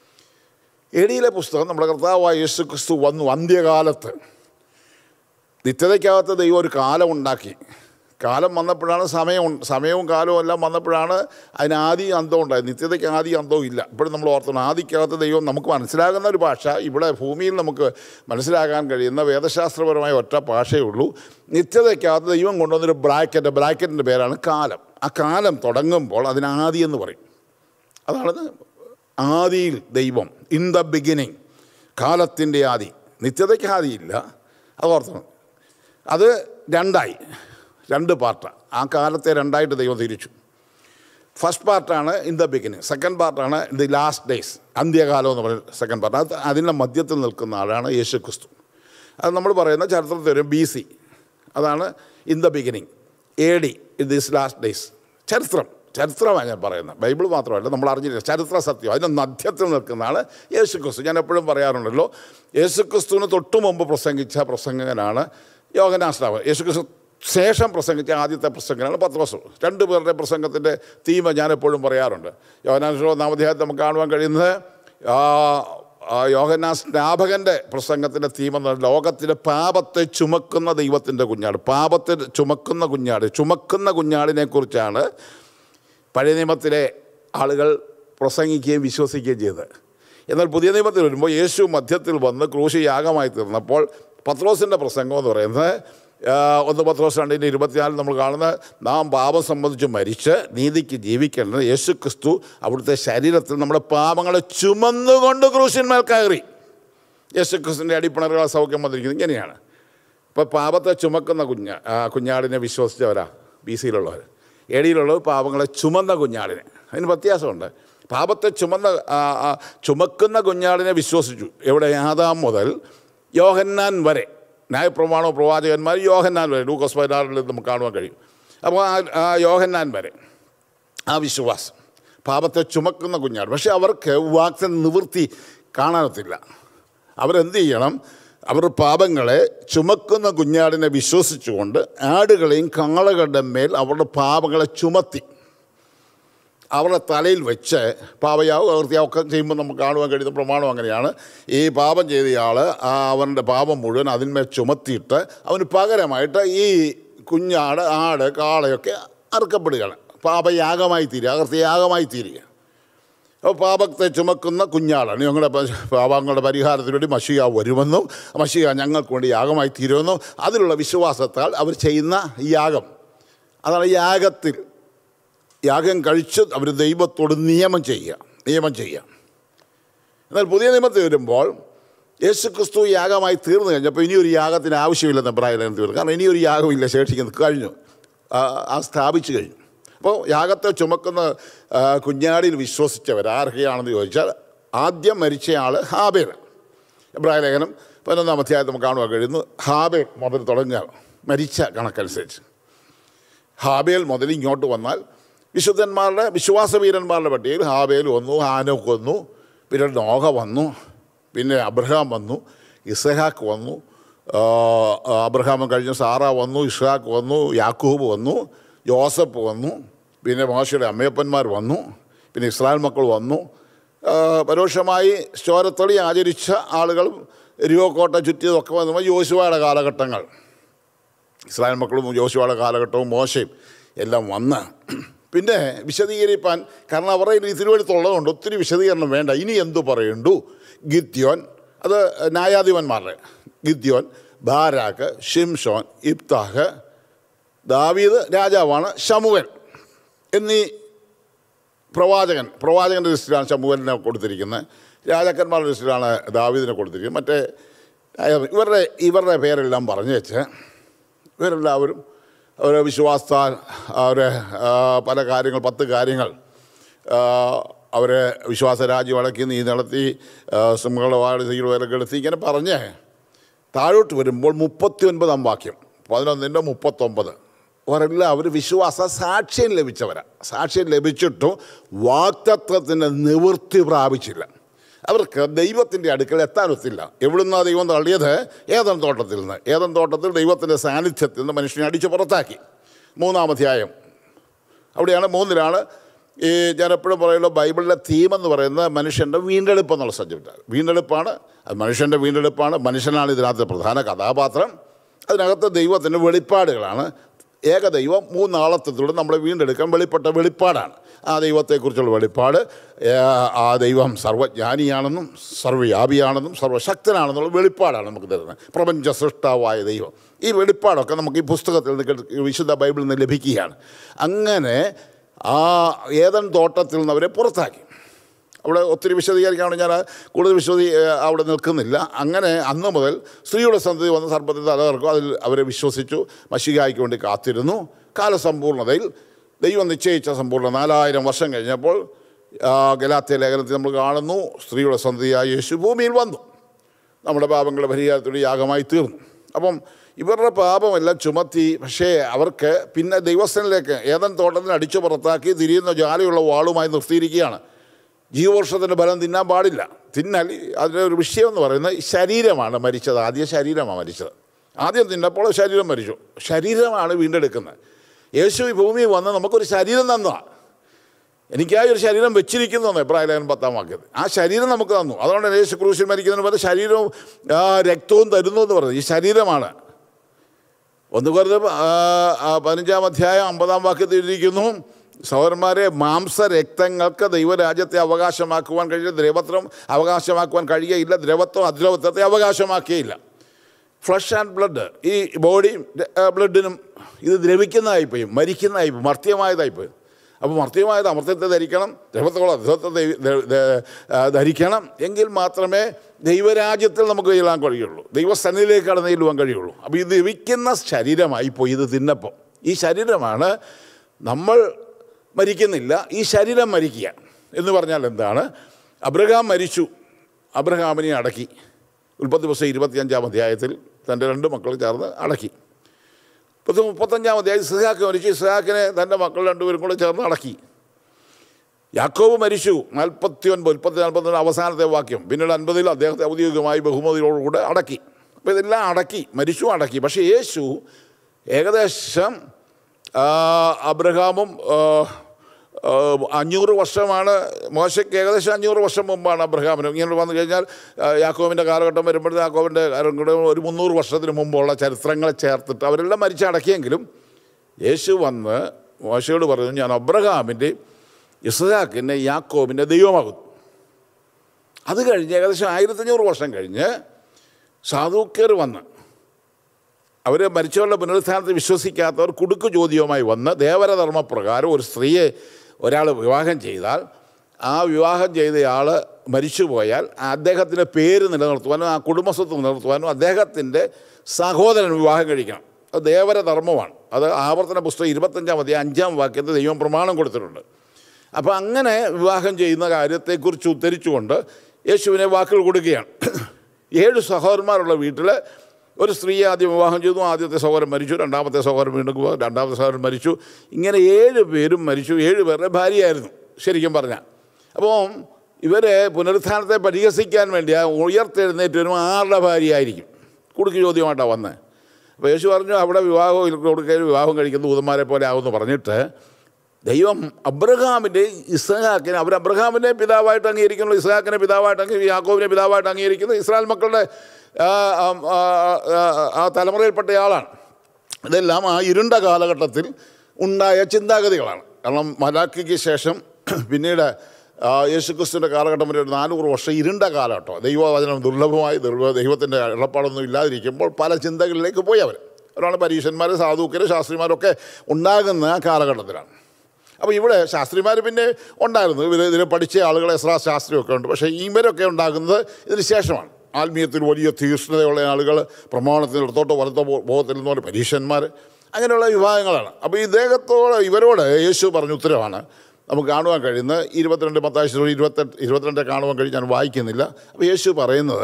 എടിയിലെ പുസ്തകം നമ്മുടെ കർത്താവായ യേശു ക്രിസ്തു വന്നു അന്ത്യകാലത്ത് നിത്യതയ്ക്കകത്ത് ദൈവം ഒരു കാലം ഉണ്ടാക്കി കാലം വന്നപ്പോഴാണ് സമയം ഉൺ- സമയവും കാലവും എല്ലാം വന്നപ്പോഴാണ് അതിന് ആദ്യം അന്തവും ഉണ്ടായത് നിത്യതയ്ക്ക് ആദ്യം അന്തവും ഇല്ല ഇപ്പോഴും നമ്മൾ ഓർക്കണം ആദിക്കകത്ത് ദൈവം നമുക്ക് മനസ്സിലാകുന്ന ഒരു ഭാഷ ഇവിടെ ഭൂമിയിൽ നമുക്ക് മനസ്സിലാക്കാൻ കഴിയുന്ന വേദശാസ്ത്രപരമായ ഒറ്റ ഭാഷയേ ഉള്ളൂ നിത്യതയ്ക്കകത്ത് ദൈവം കൊണ്ടുവന്നൊരു ബ്രാക്കറ്റ് ബ്രാക്കറ്റിൻ്റെ പേരാണ് കാലം ആ കാലം തുടങ്ങുമ്പോൾ അതിന് ആദി എന്ന് പറയും അതാണ് ആദിയിൽ ദൈവം ഇൻ ദ ബിഗിനിങ് കാലത്തിൻ്റെ ആദി നിത്യതയ്ക്ക് ആദിയില്ല അത് ഓർത്തണം അത് രണ്ടായി രണ്ട് പാർട്ടാണ് ആ കാലത്തെ രണ്ടായിട്ട് ദൈവം തിരിച്ചു ഫസ്റ്റ് പാർട്ടാണ് ഇൻ ദ ബിഗിനിങ് സെക്കൻഡ് പാർട്ടാണ് ഇൻ ദി ലാസ്റ്റ് ഡേയ്സ് അന്ത്യകാലം എന്ന് പറയുന്ന സെക്കൻഡ് പാർട്ട് അത് അതിൻ്റെ മധ്യത്തിൽ നിൽക്കുന്ന ആളാണ് യേശു ക്രിസ്തു അത് നമ്മൾ പറയുന്ന ചരിത്രത്തിൽ വരും ബി സി അതാണ് in the beginning A D in this last days ചരിത്രം ചരിത്രമാണ് ഞാൻ പറയുന്നത് ബൈബിൾ മാത്രമല്ല നമ്മൾ അറിഞ്ഞില്ല ചരിത്ര സത്യം അതിൻ്റെ മധ്യത്തിൽ നിൽക്കുന്നതാണ് യേശു ക്രിസ്തു ഞാൻ എപ്പോഴും പറയാറുണ്ടല്ലോ യേശു ക്രിസ്തുവിന് തൊട്ടു മുമ്പ് പ്രസംഗിച്ച പ്രസംഗകനാണ് യോഗനാശ്രാവ് യേശു ക്രിസ്തു ശേഷം പ്രസംഗിച്ച ആദ്യത്തെ പ്രസംഗനാണ് പത്രോസ് രണ്ട് പേരുടെ പ്രസംഗത്തിൻ്റെ തീം ഞാൻ എപ്പോഴും പറയാറുണ്ട് യോഗനാശ്രാവ് നാമധ്യായത്തിൽ നമുക്ക് കാണുവാൻ കഴിയുന്നത് ആ, ആ യോഹന്നാ സ്നാപകൻ്റെ പ്രസംഗത്തിൻ്റെ തീം എന്ന് പറഞ്ഞാൽ ലോകത്തിലെ പാപത്തെ ചുമക്കുന്ന ദൈവത്തിൻ്റെ കുഞ്ഞാട് പാപത്തെ ചുമക്കുന്ന കുഞ്ഞാട് ചുമക്കുന്ന കുഞ്ഞാടിനെ കുറിച്ചാണ് പഴയ നിയമത്തിലെ ആളുകൾ പ്രസംഗിക്കുകയും വിശ്വസിക്കുകയും ചെയ്തത് എന്നാൽ പുതിയ നിയമത്തിൽ വരുമ്പോൾ യേശു മധ്യത്തിൽ വന്ന് ക്രൂശ് യാഗമായി തീർന്നപ്പോൾ പത്രോസിൻ്റെ പ്രസംഗം എന്ന് പറയുന്നത് ആ, ഒന്ന് പത്രോസ് രണ്ടിൻ്റെ ഇരുപത്തിനാലിൽ നമ്മൾ കാണുന്നത് നാം പാപം സംബന്ധിച്ച് മരിച്ച് നീതിക്ക് ജീവിക്കേണ്ടത് യേശു ക്രിസ്തു അവിടുത്തെ ശരീരത്തിൽ നമ്മുടെ പാപങ്ങളെ ചുമന്നുകൊണ്ട് ക്രൂശിന്മേൽ കയറി യേശു ക്രിസ്തുവിൻ്റെ അടിപ്പിണറുകളെ സൗഖ്യം വന്നിരിക്കുന്നത് ഇങ്ങനെയാണ് ഇപ്പോൾ പാപത്തെ ചുമക്കുന്ന കുഞ്ഞ ആ, കുഞ്ഞാടിനെ വിശ്വസിച്ചവരാ ബി സിയിലുള്ളവർ എ ഡിയിലുള്ളവർ പാപങ്ങളെ ചുമന്ന കുഞ്ഞാടിനെ അതിന് വ്യത്യാസമുണ്ട് പാപത്തെ ചുമന്ന ആ, ആ, ചുമക്കുന്ന കുഞ്ഞാടിനെ വിശ്വസിച്ചു എവിടെ ആദാം മുതൽ യോഹന്നാൻ വരെ ന്യായപ്രമാണോ പ്രവാചകന്മാർ യോഹന്നാൻ വരെ ലൂക്കോസ് പതിനാറിൽ നമുക്ക് കാണുവാൻ കഴിയും അപ്പോൾ ആ ആ യോഹന്നാൻ വരെ ആ വിശ്വാസം പാപത്തെ ചുമക്കുന്ന കുഞ്ഞാട് പക്ഷേ അവർക്ക് വാക്സിൻ നിവൃത്തി കാണാനത്തില്ല അവരെന്ത് ചെയ്യണം അവർ പാപങ്ങളെ ചുമക്കുന്ന കുഞ്ഞാടിനെ വിശ്വസിച്ചുകൊണ്ട് ആടുകളെയും കാളകളുടെ മേൽ അവരുടെ പാപങ്ങളെ ചുമത്തി അവരുടെ തലയിൽ വെച്ച് പാപയാവും അകൃത്യാവും ഒക്കെ ചെയ്യുമ്പോൾ നമുക്ക് കാണുവാൻ കഴിയുന്ന പ്രമാണം അങ്ങനെയാണ് ഈ പാപം ചെയ്തയാൾ ആ അവൻ്റെ പാപം മുഴുവൻ അതിന്മേൽ ചുമത്തിയിട്ട് അവന് പകരമായിട്ട് ഈ കുഞ്ഞാട് ആട് കാളയൊക്കെ അറുക്കപ്പെടുകയാണ് പാപയാഗമായി തീരുക അകൃത്യയാഗമായി തീരുക അപ്പോൾ പാപത്തെ ചുമക്കുന്ന കുഞ്ഞാടാണ് ഞങ്ങളുടെ പ- പാപങ്ങളുടെ പരിഹാരത്തിന് വേണ്ടി മഷിക വരുമെന്നും മഷിക ഞങ്ങൾക്ക് വേണ്ടി യാഗമായി തീരുമെന്നും അതിലുള്ള വിശ്വാസത്താൽ അവർ ചെയ്യുന്ന ഈ യാഗം അതാണ് യാഗത്തിൽ യാഗം കഴിച്ച് അവർ ദൈവത്തോട് നിയമം ചെയ്യുക നിയമം ചെയ്യുക എന്നാൽ പുതിയ നിയമത്തിൽ വരുമ്പോൾ യേശു ക്രിസ്തു യാഗമായി തീർന്നു കഴിഞ്ഞപ്പോൾ ഇനിയൊരു യാഗത്തിന് ആവശ്യമില്ലെന്ന് പ്രായം തീർന്നു കാരണം ഇനിയൊരു യാഗമില്ല ശേഷിക്കുന്നത് കഴിഞ്ഞു ആ, ആ സ്ഥാപിച്ചു കഴിഞ്ഞു അപ്പോൾ യാഗത്തെ ചുമക്കുന്ന ആ, കുഞ്ഞാടിയിൽ വിശ്വസിച്ചവർ ആരൊക്കെയാണെന്ന് ചോദിച്ചാൽ ആദ്യം മരിച്ചയാൾ ഹാബേൽ എബ്രാഹിം ലേഖനം പതിനൊന്നാം അധ്യായത്തിൽ നമുക്ക് കാണുവാൻ കഴിയുന്നു ഹാബേൽ മുതൽ തുടങ്ങുക മരിച്ച കണക്കനുസരിച്ച് ഹാബേൽ മുതൽ ഇങ്ങോട്ട് വന്നാൽ വിശുദ്ധന്മാരുടെ വിശ്വാസവീരന്മാരുടെ പട്ടികയിൽ ഹാബേൽ വന്നു ഹാനോക്ക് വന്നു പിന്നെ നോഹ വന്നു പിന്നെ അബ്രഹാം വന്നു ഇസഹാക്ക് വന്നു ആ, അബ്രഹാം കഴിഞ്ഞ സാറ വന്നു ഇസ്ഹാക്ക് വന്നു യാക്കൂബ് വന്നു യോസഫ് വന്നു പിന്നെ മോശയുടെ അമ്മയപ്പന്മാർ വന്നു പിന്നെ ഇസ്രായേൽ മക്കൾ വന്നു ആ, പരോക്ഷമായി ചോരത്തൊളി ആചരിച്ച ആളുകളും എരിവോക്കോട്ട ചുറ്റിയതൊക്കെ വന്നു യോശുവയുടെ കാലഘട്ടങ്ങൾ ഇസ്രായേൽ മക്കളും യോശുവയുടെ കാലഘട്ടവും മോശയും എല്ലാം വന്ന് പിന്നെ വിശദീകരിപ്പാൻ കാരണം അവരുടെ ഈ തിരുവഴുത്തുള്ളതുകൊണ്ട് ഒത്തിരി വിശദീകരണം വേണ്ട ഇനി എന്തു പറയണ്ടു ഗിദ്യോൻ അത് ന്യായാധിപന്മാരുടെ ഗിദ്യോൻ ബാരാക്ക് ഷിംഷോൻ ഇബ്താഹ് ദാവീദ് രാജാവാണ് ശമുവൻ എന്നീ പ്രവാചകൻ പ്രവാചകൻ്റെ ലിസ്റ്റിലാണ് ശമുവലിനെ കൊടുത്തിരിക്കുന്നത് രാജാക്കന്മാരുടെ ലിസ്റ്റിലാണ് ദാവീദിനെ കൊടുത്തിരിക്കുന്നത് മറ്റേ ഇവരുടെ ഇവരുടെ പേരെല്ലാം പറഞ്ഞു വെച്ച് ഇവരെല്ലാവരും അവരെ വിശ്വാസത്താൽ അവരെ ആ, പല കാര്യങ്ങൾ പത്ത് കാര്യങ്ങൾ ആ, അവരെ വിശ്വാസ രാജ്യം അടക്കി നീ നടത്തി സിംഹങ്ങളെ വാട് തീരുവരെ കെടുത്തി ഇങ്ങനെ പറഞ്ഞ് താഴോട്ട് വരുമ്പോൾ മുപ്പത്തി ഒൻപതാം വാക്യം പതിനൊന്നിൻ്റെ മുപ്പത്തൊമ്പത് അവരെല്ലാവരും വിശ്വാസ സാക്ഷ്യം ലഭിച്ചവരാ സാക്ഷ്യം ലഭിച്ചിട്ടും വാക്തത്വത്തിൻ്റെ നിവൃത്തി പ്രാപിച്ചില്ല അവർക്ക് ദൈവത്തിൻ്റെ അടുക്കൽ എത്താനൊത്തില്ല എവിടുന്നാ ദൈവം തള്ളിയത് ഏതൻ തോട്ടത്തിൽ നിന്ന് ഏതൻ തോട്ടത്തിൽ ദൈവത്തിൻ്റെ സാന്നിധ്യത്തിൽ നിന്ന് മനുഷ്യനെ അടിച്ച് പുറത്താക്കി മൂന്നാമധ്യായം അവിടെയാണ് മൂന്നിലാണ് ഈ ഞാൻ എപ്പോഴും പറയുമല്ലോ ബൈബിളിലെ തീം എന്ന് പറയുന്നത് മനുഷ്യൻ്റെ വീണ്ടെടുപ്പ് എന്നുള്ള സബ്ജക്റ്റാണ് വീണ്ടെടുപ്പാണ് അത് മനുഷ്യൻ്റെ വീണ്ടെടുപ്പാണ് മനുഷ്യനാണ് ഇതിനകത്ത് പ്രധാന കഥാപാത്രം അതിനകത്ത് ദൈവത്തിൻ്റെ വെളിപ്പാടുകളാണ് ഏകദൈവം മൂന്നാളത്വത്തിലൂടെ നമ്മളെ വീണ്ടെടുക്കാൻ വെളിപ്പെട്ട വെളിപ്പാടാണ് ആ ദൈവത്തെക്കുറിച്ചുള്ള വെളിപ്പാട് ഏ, ആ ദൈവം സർവജ്ഞാനിയാണെന്നും സർവ്വവ്യാപിയാണെന്നും സർവശക്തനാണെന്നുള്ള വെളിപ്പാടാണ് നമുക്ക് തരുന്നത് പ്രപഞ്ച സൃഷ്ടാവായ ദൈവം ഈ വെളിപ്പാടൊക്കെ നമുക്ക് ഈ പുസ്തകത്തിൽ നിന്ന് കിട്ട- വിശുദ്ധ ബൈബിളിൽ നിന്ന് ലഭിക്കുകയാണ് അങ്ങനെ ആ ഏതൻ തോട്ടത്തിൽ നിന്ന് അവരെ പുറത്താക്കി അവിടെ ഒത്തിരി വിശദീകരിക്കുകയാണ് ഞാൻ കൂടുതൽ വിശദീ ഏഹ് അവിടെ നിൽക്കുന്നില്ല അങ്ങനെ അന്ന് മുതൽ സ്ത്രീയുടെ സന്ധതി വന്ന് സർപ്പത്തിൽ തലകർക്കും അതിൽ അവരെ വിശ്വസിച്ചു മഷികായ്ക്ക് വേണ്ടി കാത്തിരുന്നു കാലസമ്പൂർണ്ണതയിൽ ദൈവം നിശ്ചയിച്ച സമ്പൂർണ്ണ നാലായിരം വർഷം കഴിഞ്ഞപ്പോൾ ആ, ഗലാത്യ ലേഖനത്തിൽ നമ്മൾ കാണുന്നു സ്ത്രീയുടെ സന്ധതിയായ യേശു ഭൂമിയിൽ വന്നു നമ്മുടെ പാപങ്ങളുടെ പരിഹാരത്തോട് യാഗമായി തീർന്നു അപ്പം ഇവരുടെ പാപമെല്ലാം ചുമത്തി പക്ഷേ അവർക്ക് പിന്നെ ദൈവസ്ഥനിലേക്ക് ഏതൻ തോട്ടത്തിന് അടിച്ചു പുറത്താക്കി തിരിയുന്ന ജാലയുള്ള വാളുമായി നിർത്തിയിരിക്കുകയാണ് ജീവവർഷത്തിൻ്റെ ഫലം തിന്നാൻ പാടില്ല തിന്നാൽ അതിൻ്റെ ഒരു വിഷയം എന്ന് പറയുന്നത് ഈ ശരീരമാണ് മരിച്ചത് ആദ്യം ശരീരമാണ് മരിച്ചത് ആദ്യം തിന്നപ്പോൾ ശരീരം മരിച്ചു ശരീരമാണ് വീണ്ടെടുക്കുന്നത് യേശു ഈ ഭൂമിയിൽ വന്ന് നമുക്കൊരു ശരീരം തന്നതാണ് എനിക്കായി ഒരു ശരീരം വെച്ചിരിക്കുന്നു എന്ന് എബ്രാഹിം പത്താം വാക്യത്തിൽ ആ ശരീരം നമുക്ക് തന്നു അതുകൊണ്ട് യേശു ക്രൂശിൽ മരിക്കുന്നതിന് പകരം ശരീരവും ആ, രക്തവും തരുന്നു എന്ന് പറയുന്നത് ഈ ശരീരമാണ് ഒന്ന് കുറച്ച് പതിനഞ്ചാം അധ്യായം അമ്പതാം വാക്യത്തിൽ എഴുതിയിരിക്കുന്നു സഹോദരന്മാരെ മാംസരക്തങ്ങൾക്ക് ദൈവരാജ്യത്തെ അവകാശമാക്കുവാൻ കഴിയില്ല ദ്രവത്വം അവകാശമാക്കുവാൻ കഴിയുകയില്ല ദ്രവത്വം അദ്രവത്വത്തെ അവകാശമാക്കിയില്ല ഫ്ലഷ് ആൻഡ് ബ്ലഡ് ഈ ബോഡിയും ബ്ലഡിനും ഇത് ദ്രവിക്കുന്നതായിപ്പോയി മരിക്കുന്നതായിപ്പോയി മർത്യമായതായിപ്പോയി അപ്പോൾ മർത്യമായത് അമർത്യത്തെ ധരിക്കണം ദ്രവത്തോളം അദ്രവത്തെ ദൈ- ദ- ദ- ആ, ധരിക്കണം എങ്കിൽ മാത്രമേ ദൈവരാജ്യത്തിൽ നമുക്ക് ചെല്ലാൻ കഴിയുള്ളൂ ദൈവസന്നിധിയിലേക്ക് കടന്നു ചെല്ലുവാൻ കഴിയുള്ളൂ അപ്പോൾ ഇത് ദ്രവിക്കുന്ന ശരീരമായി പോയി ഇത് തിന്നപ്പം ഈ ശരീരമാണ് നമ്മൾ മരിക്കുന്നില്ല ഈ ശരീരം മരിക്കുക എന്ന് പറഞ്ഞാൽ എന്താണ് അബ്രഹാം മരിച്ചു അബ്രഹാമിനെ അടക്കി ഉൽപ്പത്തി പുസ്തകം ഇരുപത്തിയഞ്ചാം അധ്യായത്തിൽ തൻ്റെ രണ്ട് മക്കൾ ചേർന്ന് അടക്കി പത്ത് മുപ്പത്തഞ്ചാം അധ്യായം ഇസ്ഹാക്ക് മരിച്ചു ഇസ്ഹാക്കിനെ തൻ്റെ മക്കൾ രണ്ടുപേരും കൂടെ ചേർന്ന് അടക്കി യാക്കോബ് മരിച്ചു നാൽപ്പത്തി ഒൻപത് മുപ്പത്തി നാൽപ്പത്തി അവസാനത്തെ വാക്യം പിന്നീട് അൻപതിൽ അദ്ദേഹത്തെ ഔദ്യോഗികമായി ബഹുമതിയോടുകൂടെ അടക്കി അപ്പോൾ ഇതെല്ലാം അടക്കി മരിച്ചു അടക്കി പക്ഷേ യേശു ഏകദേശം ആ, അബ്രഹാമും ആ, ആ, അഞ്ഞൂറ് വർഷമാണ് മോശയ്ക്ക് ഏകദേശം അഞ്ഞൂറ് വർഷം മുമ്പാണ് അബ്രഹാമിന് ഇങ്ങനെ വന്നു കഴിഞ്ഞാൽ ആ, യാക്കോബിൻ്റെ കാലഘട്ടം വരുമ്പോഴത്തെ യാക്കോബിൻ്റെ കാലം കൂടെ ഒരു മുന്നൂറ് വർഷത്തിന് മുമ്പുള്ള ചരിത്രങ്ങളെ ചേർത്തിട്ട് അവരെല്ലാം മരിച്ചടക്കിയെങ്കിലും യേശു വന്ന് മോശയോട് പറഞ്ഞു ഞാൻ അബ്രഹാമിൻ്റെ ഇസ്ഹാക്കിൻ്റെ യാക്കോബിൻ്റെ ദൈവമാകുന്നു അത് കഴിഞ്ഞ് ഏകദേശം ആയിരത്തഞ്ഞൂറ് വർഷം കഴിഞ്ഞ് സാധുക്കർ വന്ന് അവർ മരിച്ചവരുടെ പുനരുത്ഥാനത്തിൽ വിശ്വസിക്കാത്തവർ കുടുക്ക് ചോദ്യവുമായി വന്ന് ദേവരധർമ്മപ്രകാരം ഒരു സ്ത്രീയെ ഒരാൾ വിവാഹം ചെയ്താൽ ആ വിവാഹം ചെയ്തയാൾ മരിച്ചുപോയാൽ അദ്ദേഹത്തിൻ്റെ പേര് നിലനിർത്തുവാനും ആ കുടുംബസ്വത്ത് നിലനിർത്തുവാനും അദ്ദേഹത്തിൻ്റെ സഹോദരൻ വിവാഹം കഴിക്കണം അത് ദേവരധർമ്മമാണ് അത് ആവർത്തന പുസ്തകം ഇരുപത്തഞ്ചാം അധ്യായം അഞ്ചാം വാക്യത്തിൽ ദൈവം പ്രമാണം കൊടുത്തിട്ടുണ്ട് അപ്പോൾ അങ്ങനെ വിവാഹം ചെയ്യുന്ന കാര്യത്തെക്കുറിച്ച് ഉദ്ധരിച്ചുകൊണ്ട് യേശുവിനെ വാക്കുകൾ കൊടുക്കുകയാണ് ഏഴ് സഹോദരന്മാരുള്ള വീട്ടിൽ ഒരു സ്ത്രീയെ ആദ്യം വിവാഹം ചെയ്തു ആദ്യത്തെ സഹോദരൻ മരിച്ചു രണ്ടാമത്തെ സഹോദരൻ വീണ്ടും വിവാഹം, രണ്ടാമത്തെ സഹോദരൻ മരിച്ചു ഇങ്ങനെ ഏഴ് പേരും മരിച്ചു ഏഴ് പേരുടെ ഭാര്യയായിരുന്നു ശരിക്കും പറഞ്ഞാൽ അപ്പോൾ ഇവരെ പുനരുത്ഥാനത്തെ പരിഹസിക്കാൻ വേണ്ടി ആ ഉയർത്തെഴുന്നേറ്റ് വരുമ്പോൾ ആരുടെ ഭാര്യയായിരിക്കും കുടുക്ക് ചോദ്യമായിട്ടാണ് വന്നത് അപ്പോൾ യേശു പറഞ്ഞു അവിടെ വിവാഹം കൊടുക്കൽ വിവാഹം കഴിക്കുന്ന ദൂതന്മാരെ പോലെ ആകുമെന്ന് പറഞ്ഞിട്ട് ദൈവം അബ്രഹാമിൻ്റെ ഇസ്ഹാക്കിനെ അവർ അബ്രഹാമിനെ പിതാവായിട്ട് അംഗീകരിക്കുന്നു ഇസ്ഹാക്കിനെ പിതാവായിട്ട് അംഗീ യാക്കോബിനെ പിതാവായിട്ട് അംഗീകരിക്കുന്നു ഇസ്രായേൽ മക്കളുടെ ആ, ആ, ആ, ആ, ആ തലമുറയിൽപ്പെട്ടയാളാണ് ഇതെല്ലാം ആ ഇരുണ്ട കാലഘട്ടത്തിൽ ഉണ്ടായ ചിന്താഗതികളാണ് കാരണം മലാക്കിക്ക് ശേഷം പിന്നീട് ആ, യേശുക്രിസ്തുവിൻ്റെ കാലഘട്ടം വരെ ഒരു നാനൂറ് വർഷം ഇരുണ്ട കാലഘട്ടം ദൈവവചനം ദുർലഭമായി ദുർലഭ ദൈവത്തിൻ്റെ ഇടപാടൊന്നും ഇല്ലാതിരിക്കുമ്പോൾ പല ചിന്തകളിലേക്ക് പോയി അവർ അവരാണ് പരീക്ഷന്മാർ സാധുക്കർ ശാസ്ത്രിമാരൊക്കെ ഉണ്ടാകുന്ന ആ കാലഘട്ടത്തിലാണ് അപ്പോൾ ഇവിടെ ശാസ്ത്രിമാർ പിന്നെ ഉണ്ടായിരുന്നു ഇവർ ഇതിനെ പഠിച്ച ആളുകൾ എസ്രാ ശാസ്ത്രിയൊക്കെ ഉണ്ട് പക്ഷേ ഇവരൊക്കെ ഉണ്ടാകുന്നത് ഇതിന് ശേഷമാണ് ആത്മീയത്തിൽ വലിയ തീക്ഷ്ണതയുള്ള ആളുകൾ പ്രമാണത്തിന് ഇടത്തോട്ടോ വലത്തോ പോ- ബോധത്തിൽ നിന്ന് പറഞ്ഞ പരീക്ഷന്മാർ അങ്ങനെയുള്ള വിഭാഗങ്ങളാണ് അപ്പോൾ ഇദ്ദേഹത്തോട് ഇവരോട് യേശു പറഞ്ഞ ഉത്തരവാണ് നമുക്ക് കാണുവാൻ കഴിയുന്നത് ഇരുപത്തിരണ്ട് പത്താഴ്ച ഇരുപത്തെട്ട് ഇരുപത്തിരണ്ട് കാണുവാൻ കഴിഞ്ഞ് ഞാൻ വായിക്കുന്നില്ല അപ്പോൾ യേശു പറയുന്നത്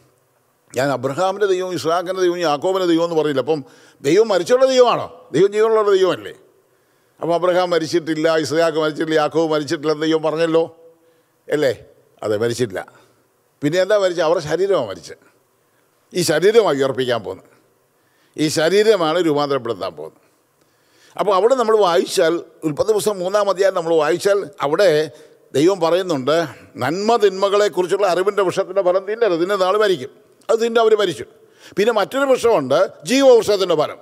ഞാൻ അബ്രഹാമിൻ്റെ ദൈവവും ഇസ്ഹാക്കിൻ്റെ ദൈവവും യാക്കോബിൻ്റെ ദൈവം എന്ന് പറയില്ല അപ്പം ദൈവം മരിച്ചുള്ള ദൈവമാണോ ദൈവം ജീവനുള്ള ദൈവമല്ലേ അപ്പോൾ അബ്രഹാം മരിച്ചിട്ടില്ല ഇസ്ഹാക്ക് മരിച്ചിട്ടില്ല യാക്കോബ് മരിച്ചിട്ടില്ല എന്ന് ദൈവം പറഞ്ഞല്ലോ അല്ലേ അതെ മരിച്ചിട്ടില്ല പിന്നെ എന്താ മരിച്ചത് അവരുടെ ശരീരമാണ് മരിച്ചത് ഈ ശരീരമാണ് ഉയർപ്പിക്കാൻ പോകുന്നത് ഈ ശരീരമാണ് രൂപാന്തരപ്പെടുത്താൻ പോകുന്നത് അപ്പോൾ അവിടെ നമ്മൾ വായിച്ചാൽ ഉൽപ്പത്തി പുസ്തകം മൂന്നാം അധ്യായം നമ്മൾ വായിച്ചാൽ അവിടെ ദൈവം പറയുന്നുണ്ട് നന്മ തിന്മകളെക്കുറിച്ചുള്ള അറിവിൻ്റെ വൃക്ഷത്തിൻ്റെ ഫലം തിന്നരുത് തിന്നെ നാൾ മരിക്കും അത് തിന്നെ അവർ മരിച്ചു പിന്നെ മറ്റൊരു വൃക്ഷമുണ്ട് ജീവവൃക്ഷത്തിൻ്റെ ഫലം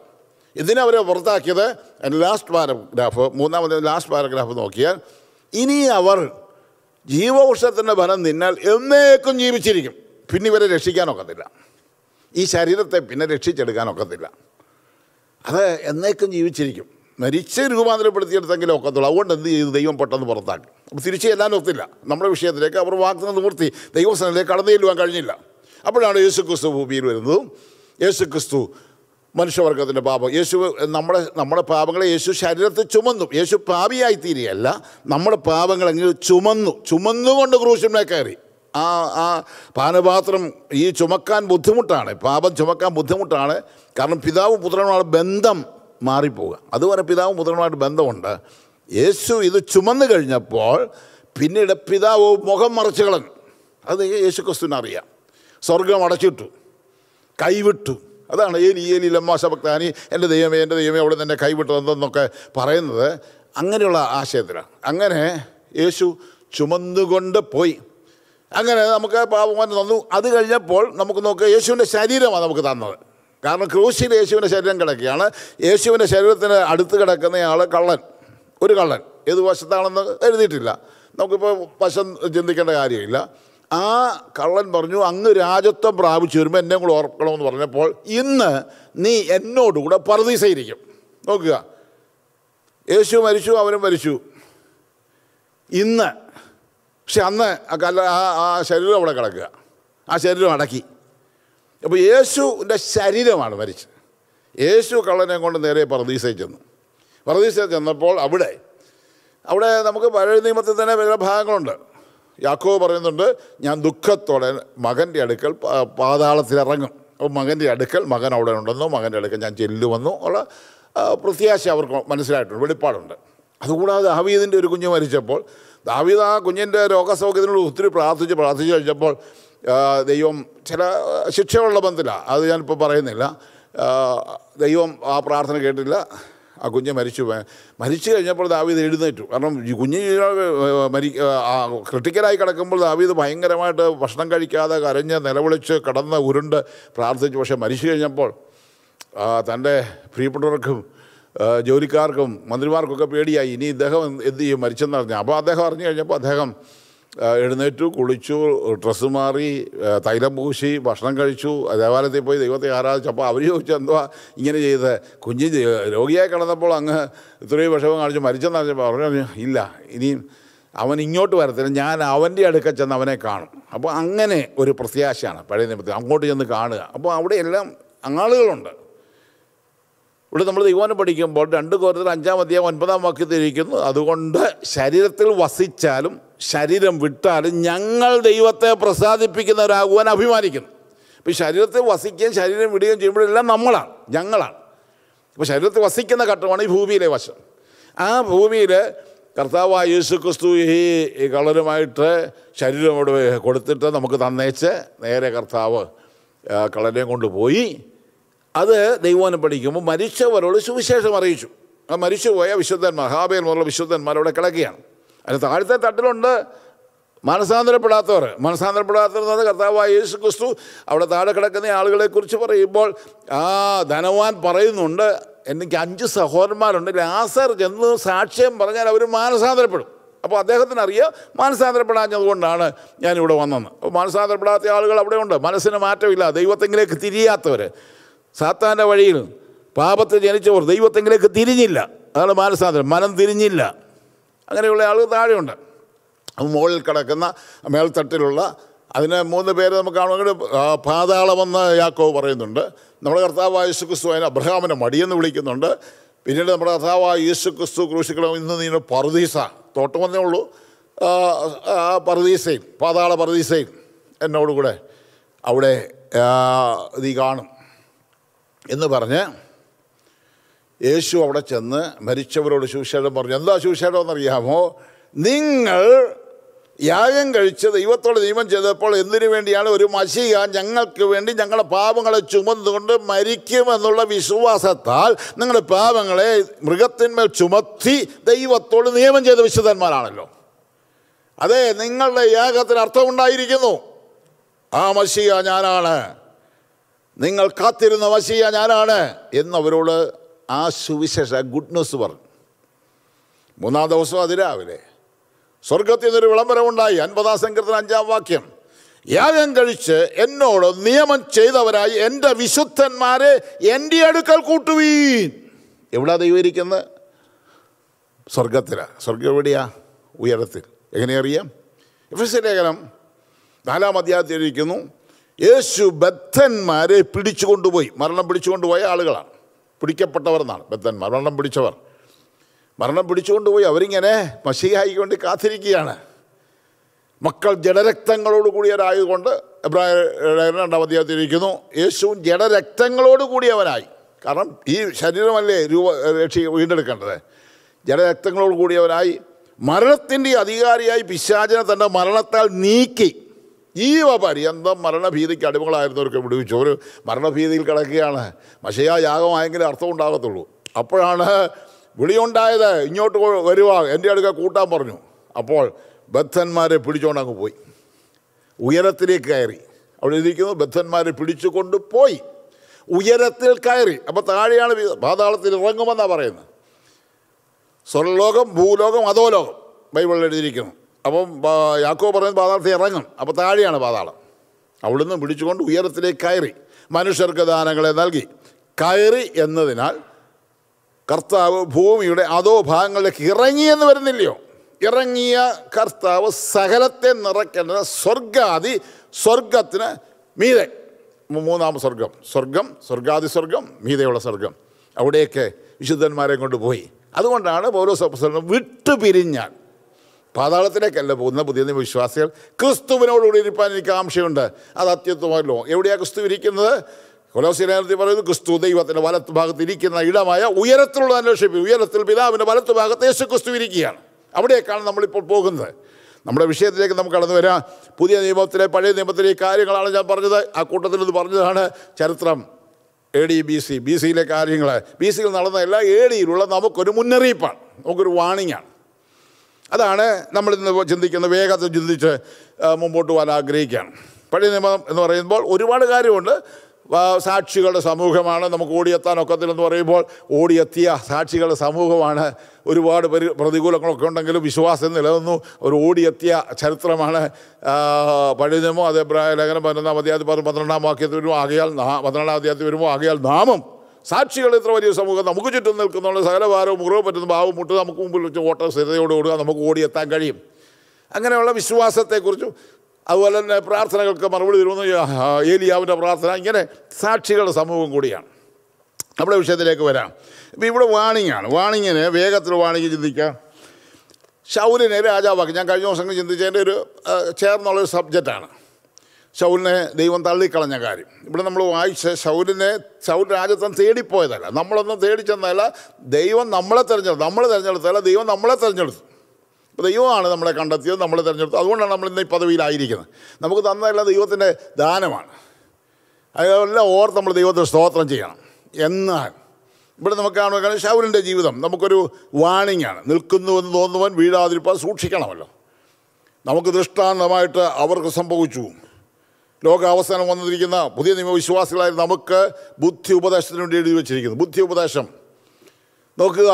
ഇതിനെ അവരെ പുറത്താക്കിയത് ലാസ്റ്റ് പാരഗ്രാഫ് മൂന്നാമത്തെ ലാസ്റ്റ് പാരഗ്രാഫ് നോക്കിയാൽ ഇനി അവർ ജീവവൃക്ഷത്തിൻ്റെ ഫലം തിന്നാൽ എന്നേക്കും ജീവിച്ചിരിക്കും പിന്നെ ഇവരെ രക്ഷിക്കാനൊക്കത്തില്ല ഈ ശരീരത്തെ പിന്നെ രക്ഷിച്ചെടുക്കാനൊക്കത്തില്ല അത് എന്നേക്കും ജീവിച്ചിരിക്കും മരിച്ച് രൂപാന്തരപ്പെടുത്തിയെടുത്തെങ്കിലും ഒക്കത്തുള്ളൂ അതുകൊണ്ട് എന്ത് ചെയ്തു ദൈവം പെട്ടെന്ന് പുറത്താക്കി അപ്പോൾ തിരിച്ചു ചെല്ലാൻ ഒത്തില്ല നമ്മുടെ വിഷയത്തിലേക്ക് അവർ വാഗ്ദത്തം നിവൃത്തി ദൈവസ്ഥനിലേക്ക് കടന്നു ചെല്ലുവാൻ കഴിഞ്ഞില്ല അപ്പോഴാണ് യേശു ക്രിസ്തു ഭൂമിയിൽ വരുന്നതും യേശു ക്രിസ്തു മനുഷ്യവർഗത്തിൻ്റെ പാപം യേശു നമ്മുടെ നമ്മുടെ പാപങ്ങളെ യേശു ശരീരത്തിൽ ചുമന്നു യേശു പാപിയായി തീരുകയല്ല നമ്മുടെ പാപങ്ങൾ അങ്ങ് ചുമന്നു ചുമന്നുകൊണ്ട് ക്രൂശിന്മേൽ കയറി ആ ആ പാനപാത്രം ഈ ചുമക്കാൻ ബുദ്ധിമുട്ടാണ് പാപം ചുമക്കാൻ ബുദ്ധിമുട്ടാണ് കാരണം പിതാവും പുത്രനുമാണ് ബന്ധം മാറിപ്പോവുക അതുവരെ പിതാവും പുത്രനുമായിട്ട് ബന്ധമുണ്ട് യേശു ഇത് ചുമന്നു കഴിഞ്ഞപ്പോൾ പിന്നീട് പിതാവ് മുഖം മറച്ചു കളഞ്ഞു അത് യേശു ക്രിസ്തുവിന് അറിയാം സ്വർഗം അടച്ചിട്ടു കൈവിട്ടു അതാണ് ഏലി ഏലി ലമ്മ ശബക്താനി എൻ്റെ ദൈവമേ എൻ്റെ ദൈവമേ അവിടെ തന്നെ കൈവിട്ടു എന്തെന്നൊക്കെ പറയുന്നത് അങ്ങനെയുള്ള ആശയത്തിലാണ് അങ്ങനെ യേശു ചുമന്നുകൊണ്ട് പോയി അങ്ങനെ നമുക്ക് പാപമാനം തന്നു അത് കഴിഞ്ഞപ്പോൾ നമുക്ക് നോക്കുക യേശുവിൻ്റെ ശരീരമാണ് നമുക്ക് തന്നത് കാരണം ക്രൂശിൽ യേശുവിൻ്റെ ശരീരം കിടക്കുകയാണ് യേശുവിൻ്റെ ശരീരത്തിന് അടുത്ത് കിടക്കുന്നയാൾ കള്ളൻ ഒരു കള്ളൻ ഏത് വശത്താണെന്ന് എഴുതിയിട്ടില്ല നമുക്കിപ്പോൾ വശം ചിന്തിക്കേണ്ട കാര്യമില്ല ആ കള്ളൻ പറഞ്ഞു അങ്ങ് രാജത്വം പ്രാപിച്ചു വരുമ്പോൾ എന്നെ കൂടെ ഓർക്കണമെന്ന് പറഞ്ഞപ്പോൾ ഇന്ന് നീ എന്നോടുകൂടെ പർദീസയിരിക്കും നോക്കുക യേശു മരിച്ചു അവനും മരിച്ചു ഇന്ന് പക്ഷെ അന്ന് ആ കല്ല ആ ആ ശരീരം അവിടെ കിടക്കുക ആ ശരീരം അടക്കി അപ്പോൾ യേശുവിൻ്റെ ശരീരമാണ് മരിച്ചത് യേശു കള്ളനെ കൊണ്ട് നേരെ പറദീസയിൽ ചെന്നു പറദീസയിൽ ചെന്നപ്പോൾ അവിടെ അവിടെ നമുക്ക് പഴയ നിയമത്തിൽ തന്നെ ചില ഭാഗങ്ങളുണ്ട് യാക്കോ പറയുന്നുണ്ട് ഞാൻ ദുഃഖത്തോടെ മകൻ്റെ അടുക്കൽ പാ- പാതാളത്തിൽ ഇറങ്ങും അപ്പോൾ മകൻ്റെ അടുക്കൽ മകൻ അവിടെ ഉണ്ടെന്നോ മകൻ്റെ അടുക്കൽ ഞാൻ ചെല്ലുമെന്നോ ഉള്ള ആ, പ്രത്യാശ അവർക്ക് മനസ്സിലായിട്ടുണ്ട് വെളിപ്പാടുണ്ട് അതുകൂടാതെ ദാവീദിൻ്റെ ഒരു കുഞ്ഞ് മരിച്ചപ്പോൾ ദാവീദ് ആ കുഞ്ഞിൻ്റെ രോഗസൗഖ്യത്തിനോട് ഒത്തിരി പ്രാർത്ഥിച്ച് പ്രാർത്ഥിച്ച് കഴിഞ്ഞപ്പോൾ ആ, ദൈവം ചില ശിക്ഷയുള്ള ബന്ധത്തിലാണ് അത് ഞാനിപ്പോൾ പറയുന്നില്ല ആ, ദൈവം ആ പ്രാർത്ഥന കേട്ടില്ല ആ കുഞ്ഞ് മരിച്ചു പോയി. മരിച്ചു കഴിഞ്ഞപ്പോൾ ദാവീദ് എഴുന്നേറ്റു കാരണം ഈ കുഞ്ഞ് മരി ആ, ക്രിട്ടിക്കലായി കിടക്കുമ്പോൾ ദാവീദ് ഭയങ്കരമായിട്ട് ഭക്ഷണം കഴിക്കാതെ കരഞ്ഞ് നിലവിളിച്ച് കിടന്ന് ഉരുണ്ട് പ്രാർത്ഥിച്ചു പക്ഷേ മരിച്ചു കഴിഞ്ഞപ്പോൾ ആ, തൻ്റെ പ്രിയപ്പെട്ടവർക്കും ആ, ജോലിക്കാർക്കും മന്ത്രിമാർക്കൊക്കെ പേടിയായി ഇനി ഇദ്ദേഹം എന്ത് എന്ത് ചെയ്യും മരിച്ചെന്ന് അറിഞ്ഞു അപ്പോൾ അദ്ദേഹം അറിഞ്ഞു കഴിഞ്ഞപ്പോൾ അദ്ദേഹം ആ, എഴുന്നേറ്റു കുളിച്ചു ഡ്രസ്സ് മാറി ആ, തൈലം പൂശി ഭക്ഷണം കഴിച്ചു ദേവാലയത്തിൽ പോയി ദൈവത്തെ ആരാധിച്ചു അപ്പോൾ അവർ ചോദിച്ചു എന്തുവാ ഇങ്ങനെ ചെയ്ത് കുഞ്ഞ് ജ- രോഗിയായി കിടന്നപ്പോൾ അങ്ങ് ഇത്രയും വിഷമം കാണിച്ചു മരിച്ചെന്ന് അറിഞ്ഞപ്പോൾ പറഞ്ഞു ഇല്ല ഇനിയും അവൻ ഇങ്ങോട്ട് വരത്തില്ല ഞാൻ അവൻ്റെ അടുക്കൽ ചെന്ന് അവനെ കാണും അപ്പോൾ അങ്ങനെ ഒരു പ്രത്യാശയാണ് പഴയ നിയമത്തിൽ അങ്ങോട്ട് ചെന്ന് കാണുക അപ്പോൾ അവിടെ എല്ലാം ആളുകളുണ്ട് ഇവിടെ നമ്മൾ ദൈവാനം പഠിക്കുമ്പോൾ രണ്ട് കോരത്തിൽ അഞ്ചാം അധ്യായം ഒൻപതാം വാക്യത്തിൽ ഇരിക്കുന്നു അതുകൊണ്ട് ശരീരത്തിൽ വസിച്ചാലും ശരീരം വിട്ടാലും ഞങ്ങൾ ദൈവത്തെ പ്രസാദിപ്പിക്കുന്നവരാകുവാൻ അഭിമാനിക്കുന്നു അപ്പോൾ ഈ ശരീരത്തിൽ വസിക്കുകയും ശരീരം വിടുകയും ചെയ്യുമ്പോഴെല്ലാം നമ്മളാണ് ഞങ്ങളാണ് അപ്പോൾ ശരീരത്തിൽ വസിക്കുന്ന ഘട്ടമാണ് ഈ ഭൂമിയിലെ വശം ആ ഭൂമിയിൽ കർത്താവായ യേശു ക്രിസ്തു ഈ ഈ കള്ളനുമായിട്ട് ശരീരം അവിടെ കൊടുത്തിട്ട് നമുക്ക് തന്നേച്ച് നേരെ കർത്താവ് ആ, കള്ളനെയും കൊണ്ടുപോയി അത് ദൈവവനം പഠിക്കുമ്പോൾ മരിച്ചവരോട് സുവിശേഷം അറിയിച്ചു ആ മരിച്ചുപോയ വിശുദ്ധന്മാർ ഹാബേൽ മുതലുള്ള വിശുദ്ധന്മാർ അവിടെ കിടക്കുകയാണ് അതിന് താഴത്തെ തട്ടിലുണ്ട് മനസാന്തരപ്പെടാത്തവർ മനസാന്തരപ്പെടാത്തവർ എന്ന് പറഞ്ഞാൽ കർത്താവായ യേശു ക്രിസ്തു അവിടെ താഴെ കിടക്കുന്ന ആളുകളെക്കുറിച്ച് പറയുമ്പോൾ ആ ധനവാൻ പറയുന്നുണ്ട് എനിക്ക് അഞ്ച് സഹോദരന്മാരുണ്ട് ലാസർ ചെന്ന് സാക്ഷ്യം പറഞ്ഞാൽ അവർ മാനസാന്തരപ്പെടും അപ്പോൾ അദ്ദേഹത്തിന് അറിയാം മാനസാന്തരപ്പെടാഞ്ഞതുകൊണ്ടാണ് ഞാനിവിടെ വന്നത് അപ്പോൾ മാനസാന്തരപ്പെടാത്ത ആളുകൾ അവിടെ ഉണ്ട് മനസ്സിന് മാറ്റമില്ല ദൈവത്തെങ്കിലേക്ക് തിരിയാത്തവർ സാത്താൻ്റെ വഴിയിൽ പാപത്തിൽ ജനിച്ചവർ ദൈവത്തെങ്കിലേക്ക് തിരിഞ്ഞില്ല അതാണ് മാനസാന്തരം മനം തിരിഞ്ഞില്ല അങ്ങനെയുള്ള ആളുകൾ താഴെയുണ്ട് അത് മുകളിൽ കിടക്കുന്ന മേൽത്തട്ടിലുള്ള അതിന് മൂന്ന് പേര് നമുക്ക് കാണുമെങ്കിൽ ആ, പാതാളമെന്ന് യാക്കോവ് പറയുന്നുണ്ട് നമ്മുടെ കർത്താവായ യേശു ക്രിസ്തു അതിനെ അബ്രഹാമിനെ മടിയെന്ന് വിളിക്കുന്നുണ്ട് പിന്നീട് നമ്മുടെ കർത്താവായ യേശു ക്രിസ്തു ക്രൂശിക്കണം ഇന്ന് നീ പറുദീസ തോട്ടമെന്നേ ഉള്ളൂ ആ, ആ പറുദീസയിൽ പാതാള പറുദീസയിൽ എന്നോടുകൂടെ അവിടെ ആ, നീ കാണും എന്ന് പറഞ്ഞ് യേശു അവിടെ ചെന്ന് മരിച്ചവരോട് സുവിശേഷം പറഞ്ഞു എന്താ സുവിശേഷം എന്നറിയാമോ നിങ്ങൾ യാഗം കഴിച്ച് ദൈവത്തോട് നിയമം ചെയ്തപ്പോൾ എന്തിനു വേണ്ടിയാണ് ഒരു മഷിക ഞങ്ങൾക്ക് വേണ്ടി ഞങ്ങളുടെ പാപങ്ങളെ ചുമന്നുകൊണ്ട് മരിക്കുമെന്നുള്ള വിശ്വാസത്താൽ നിങ്ങളുടെ പാപങ്ങളെ മൃഗത്തിന്മേൽ ചുമത്തി ദൈവത്തോട് നിയമം ചെയ്ത വിശുദ്ധന്മാരാണല്ലോ അതെ നിങ്ങളുടെ യാഗത്തിന് അർത്ഥമുണ്ടായിരിക്കുന്നു ആ മഷിക ഞാനാണ് നിങ്ങൾ കാത്തിരുന്ന മസിയ ഞാനാണ് എന്നവരോട് ആ സുവിശേഷ ഗുഡ് ന്യൂസ് പറഞ്ഞു മൂന്നാം ദിവസം അതിരാവിലെ സ്വർഗത്തിൽ നിന്നൊരു വിളംബരമുണ്ടായി അൻപതാം സംഘത്തിന് അഞ്ചാം വാക്യം യാഗം കഴിച്ച് എന്നോട് നിയമം ചെയ്തവരായി എൻ്റെ വിശുദ്ധന്മാരെ എൻ്റെ അടുക്കൽ കൂട്ടുവീൻ എവിടാ ദൈവം ഇരിക്കുന്നത് സ്വർഗത്തിലാണ് സ്വർഗം എവിടെയാ ഉയരത്തിൽ എങ്ങനെ അറിയാം എഫ് ലേഖനം നാലാം അധ്യായത്തിൽ ഇരിക്കുന്നു യേശു ബദ്ധന്മാരെ പിടിച്ചുകൊണ്ടുപോയി മരണം പിടിച്ചുകൊണ്ടുപോയ ആളുകളാണ് പിടിക്കപ്പെട്ടവർ എന്നാണ് ബദ്ധന്മാർ മരണം പിടിച്ചവർ മരണം പിടിച്ചുകൊണ്ടുപോയി അവരിങ്ങനെ മഷിയായിക്ക് വേണ്ടി കാത്തിരിക്കുകയാണ് മക്കൾ ജഡരക്തങ്ങളോട് കൂടിയവരായതുകൊണ്ട് എബ്രായ രണ്ടാം അധ്യായത്തിൽ ഇരിക്കുന്നു യേശുവും ജഡരക്തങ്ങളോട് കൂടിയവനായി കാരണം ഈ ശരീരമല്ലേ രൂപ രക്ഷ വീണ്ടെടുക്കേണ്ടത് ജഡരക്തങ്ങളോട് കൂടിയവനായി മരണത്തിൻ്റെ അധികാരിയായി പിശാചിനെ തൻ്റെ മരണത്താൽ നീക്കി ജീവപര്യന്തം മരണഭീതിക്ക് അടിമകളായിരുന്നവർക്ക് വിടുവിച്ചു ഒരു മരണഭീതിയിൽ കിടക്കുകയാണ് മഷയാ യാഗമായെങ്കിലേ അർത്ഥം ഉണ്ടാകത്തുള്ളൂ അപ്പോഴാണ് വിളിയുണ്ടായത് ഇങ്ങോട്ട് കൊ- വരുക എൻ്റെ അടുക്ക കൂട്ടാൻ പറഞ്ഞു അപ്പോൾ ബദ്ധന്മാരെ പിടിച്ചുകൊണ്ട് അങ്ങ് പോയി ഉയരത്തിലേക്ക് കയറി അവിടെ ഇരിക്കുന്നു ബദ്ധന്മാരെ പിടിച്ചുകൊണ്ട് പോയി ഉയരത്തിൽ കയറി അപ്പോൾ താഴെയാണ് വി- പാതാളത്തിൽ ഇറങ്ങുമെന്നാണ് പറയുന്നത് സ്വർലോകം ഭൂലോകം അധോലോകം ബൈബിളിൽ എഴുതിയിരിക്കുന്നു അപ്പം ആ, യാക്കോ പറയുന്നത് പാതാളത്തിൽ ഇറങ്ങും അപ്പോൾ താഴെയാണ് പാതാളം അവിടുന്ന് പിടിച്ചുകൊണ്ട് ഉയരത്തിലേക്ക് കയറി മനുഷ്യർക്ക് ദാനങ്ങളെ നൽകി കയറി എന്നതിനാൽ കർത്താവ് ഭൂമിയുടെ അതോ ഭാഗങ്ങളിലേക്ക് ഇറങ്ങിയെന്ന് വരുന്നില്ലയോ ഇറങ്ങിയ കർത്താവ് സകലത്തെ നിറയ്ക്കേണ്ടത് സ്വർഗാദി സ്വർഗത്തിന് മീതെ മൂ- മൂന്നാം സ്വർഗം സ്വർഗം സ്വർഗാദി സ്വർഗം മീതെയുള്ള സ്വർഗം അവിടെയൊക്കെ വിശുദ്ധന്മാരെ കൊണ്ട് പോയി അതുകൊണ്ടാണ് പൗലോസ് അപ്പോസ്തലൻ വിട്ടുപിരിഞ്ഞാൽ പാതാളത്തിലേക്കല്ല പോകുന്ന പുതിയ നിയമ വിശ്വാസികൾ ക്രിസ്തുവിനോടുകൂടി ഇരിപ്പാൻ എനിക്ക് ആംക്ഷയുണ്ട് അത് അത്യുത്തമല്ലോ എവിടെയാണ് ക്രിസ്തു ഇരിക്കുന്നത് കൊലോസിലേനത്തിൽ പറയുന്നത് ക്രിസ്തു ദൈവത്തിൻ്റെ വലത്ത് ഭാഗത്ത് ഇരിക്കുന്ന ഇടമായ ഉയരത്തിലുള്ള അന്വേഷിപ്പിക്കും ഉയരത്തിൽ പിതാവിൻ്റെ വലത്ത് ഭാഗത്ത് യേശു ക്രിസ്തു ഇരിക്കുകയാണ് അവിടേക്കാണ് നമ്മളിപ്പോൾ പോകുന്നത് നമ്മുടെ വിഷയത്തിലേക്ക് നമുക്ക് കടന്നു വരാം പുതിയ നിയമത്തിലെ പഴയ നിയമത്തിലെ ഈ കാര്യങ്ങളാണ് ഞാൻ പറഞ്ഞത് ആ കൂട്ടത്തിൽ ഇത് പറഞ്ഞതാണ് ചരിത്രം A D B C B സിയിലെ കാര്യങ്ങൾ ബി സിയിൽ നടന്ന എല്ലാ എ ഡിയിലുള്ള നമുക്കൊരു മുന്നറിയിപ്പാണ് നമുക്കൊരു വാണിങ്ങാണ് അതാണ് നമ്മൾ ഇന്ന് ചിന്തിക്കുന്ന വേഗത്തിൽ ചിന്തിച്ച് ആ, മുമ്പോട്ട് പോകാൻ ആഗ്രഹിക്കുകയാണ് പഴയ നിയമം എന്ന് പറയുമ്പോൾ ഒരുപാട് കാര്യമുണ്ട് ആ, സാക്ഷികളുടെ സമൂഹമാണ് നമുക്ക് ഓടിയെത്താൻ ഒക്കത്തില്ലെന്ന് പറയുമ്പോൾ ഓടിയെത്തിയ സാക്ഷികളുടെ സമൂഹമാണ് ഒരുപാട് പരി പ്രതികൂലങ്ങളൊക്കെ ഉണ്ടെങ്കിലും വിശ്വാസം നിലനിന്നു ഒരു ഓടിയെത്തിയ ചരിത്രമാണ് ആ, പഴയ നിയമം അത് എബ്രായ ലേഖനം പതിനൊന്നാം അധ്യായത്തിൽ പതി- പന്ത്രണ്ടാം വാക്യത്തിൽ വരുമ്പോൾ ആകയാൽ നാ- പന്ത്രണ്ടാം അധ്യായത്തിൽ വരുമ്പോൾ ആകയാൽ നാമം സാക്ഷികൾ ഇത്ര വലിയ സമൂഹം നമുക്ക് ചുറ്റും നിൽക്കുന്നുള്ള സകല ഭാരവും മുറിവ് പറ്റുന്ന ഭാവം മുട്ട് നമുക്ക് മുമ്പിൽ വെച്ച് ഓട്ട സ്ഥിരതയോട് ഓടുക നമുക്ക് ഓടിയെത്താൻ കഴിയും അങ്ങനെയുള്ള വിശ്വാസത്തെക്കുറിച്ചും അതുപോലെ തന്നെ പ്രാർത്ഥനകൾക്ക് മറുപടി തരുമെന്ന് ഏലിയാവിൻ്റെ പ്രാർത്ഥന ഇങ്ങനെ സാക്ഷികളുടെ സമൂഹം കൂടിയാണ് നമ്മുടെ വിഷയത്തിലേക്ക് വരാം ഇപ്പം ഇവിടെ വാണിങ്ങാണ് വാണിങ്ങിന് വേഗത്തിൽ വാണിങ് ചിന്തിക്കാം ഷൗലിനെ രാജാവാക്കി ഞാൻ കഴിഞ്ഞ ദിവസം ചിന്തിച്ചതിൻ്റെ ഒരു ആ, ചേർന്നുള്ളൊരു സബ്ജക്റ്റാണ് ശൗലിനെ ദൈവം തള്ളിക്കളഞ്ഞ കാര്യം ഇവിടെ നമ്മൾ വായിച്ച ശൗലിനെ ശൗൽ രാജത്വം തേടിപ്പോയതല്ല നമ്മളൊന്നും തേടിച്ചെന്നല്ല ദൈവം നമ്മളെ തിരഞ്ഞെടുത്തു നമ്മൾ തിരഞ്ഞെടുത്തല്ല ദൈവം നമ്മളെ തിരഞ്ഞെടുത്തു അപ്പോൾ ദൈവമാണ് നമ്മളെ കണ്ടെത്തിയത് നമ്മളെ തിരഞ്ഞെടുത്തു അതുകൊണ്ടാണ് നമ്മൾ ഇന്ന് ഈ പദവിയിലായിരിക്കുന്നത് നമുക്ക് തന്നതെല്ലാം ദൈവത്തിൻ്റെ ദാനമാണ് അതെല്ലാം ഓർത്ത് നമ്മൾ ദൈവത്തിന് സ്തോത്രം ചെയ്യണം എന്നാൽ ഇവിടെ നമുക്ക് കാണുക ഷൗലിൻ്റെ ജീവിതം നമുക്കൊരു വാണിംഗ് ആണ് നിൽക്കുന്നുവെന്ന് തോന്നുവൻ വീഴാതിരിപ്പാൻ സൂക്ഷിക്കണമല്ലോ നമുക്ക് ദൃഷ്ടാന്തമായിട്ട് അവർക്ക് സംഭവിച്ചു ലോകാവസാനം വന്നിരിക്കുന്ന പുതിയ നിയമവിശ്വാസികളായി നമുക്ക് ബുദ്ധി ഉപദേശത്തിന് വേണ്ടി എഴുതി വെച്ചിരിക്കുന്നു ബുദ്ധി ഉപദേശം നോക്കുക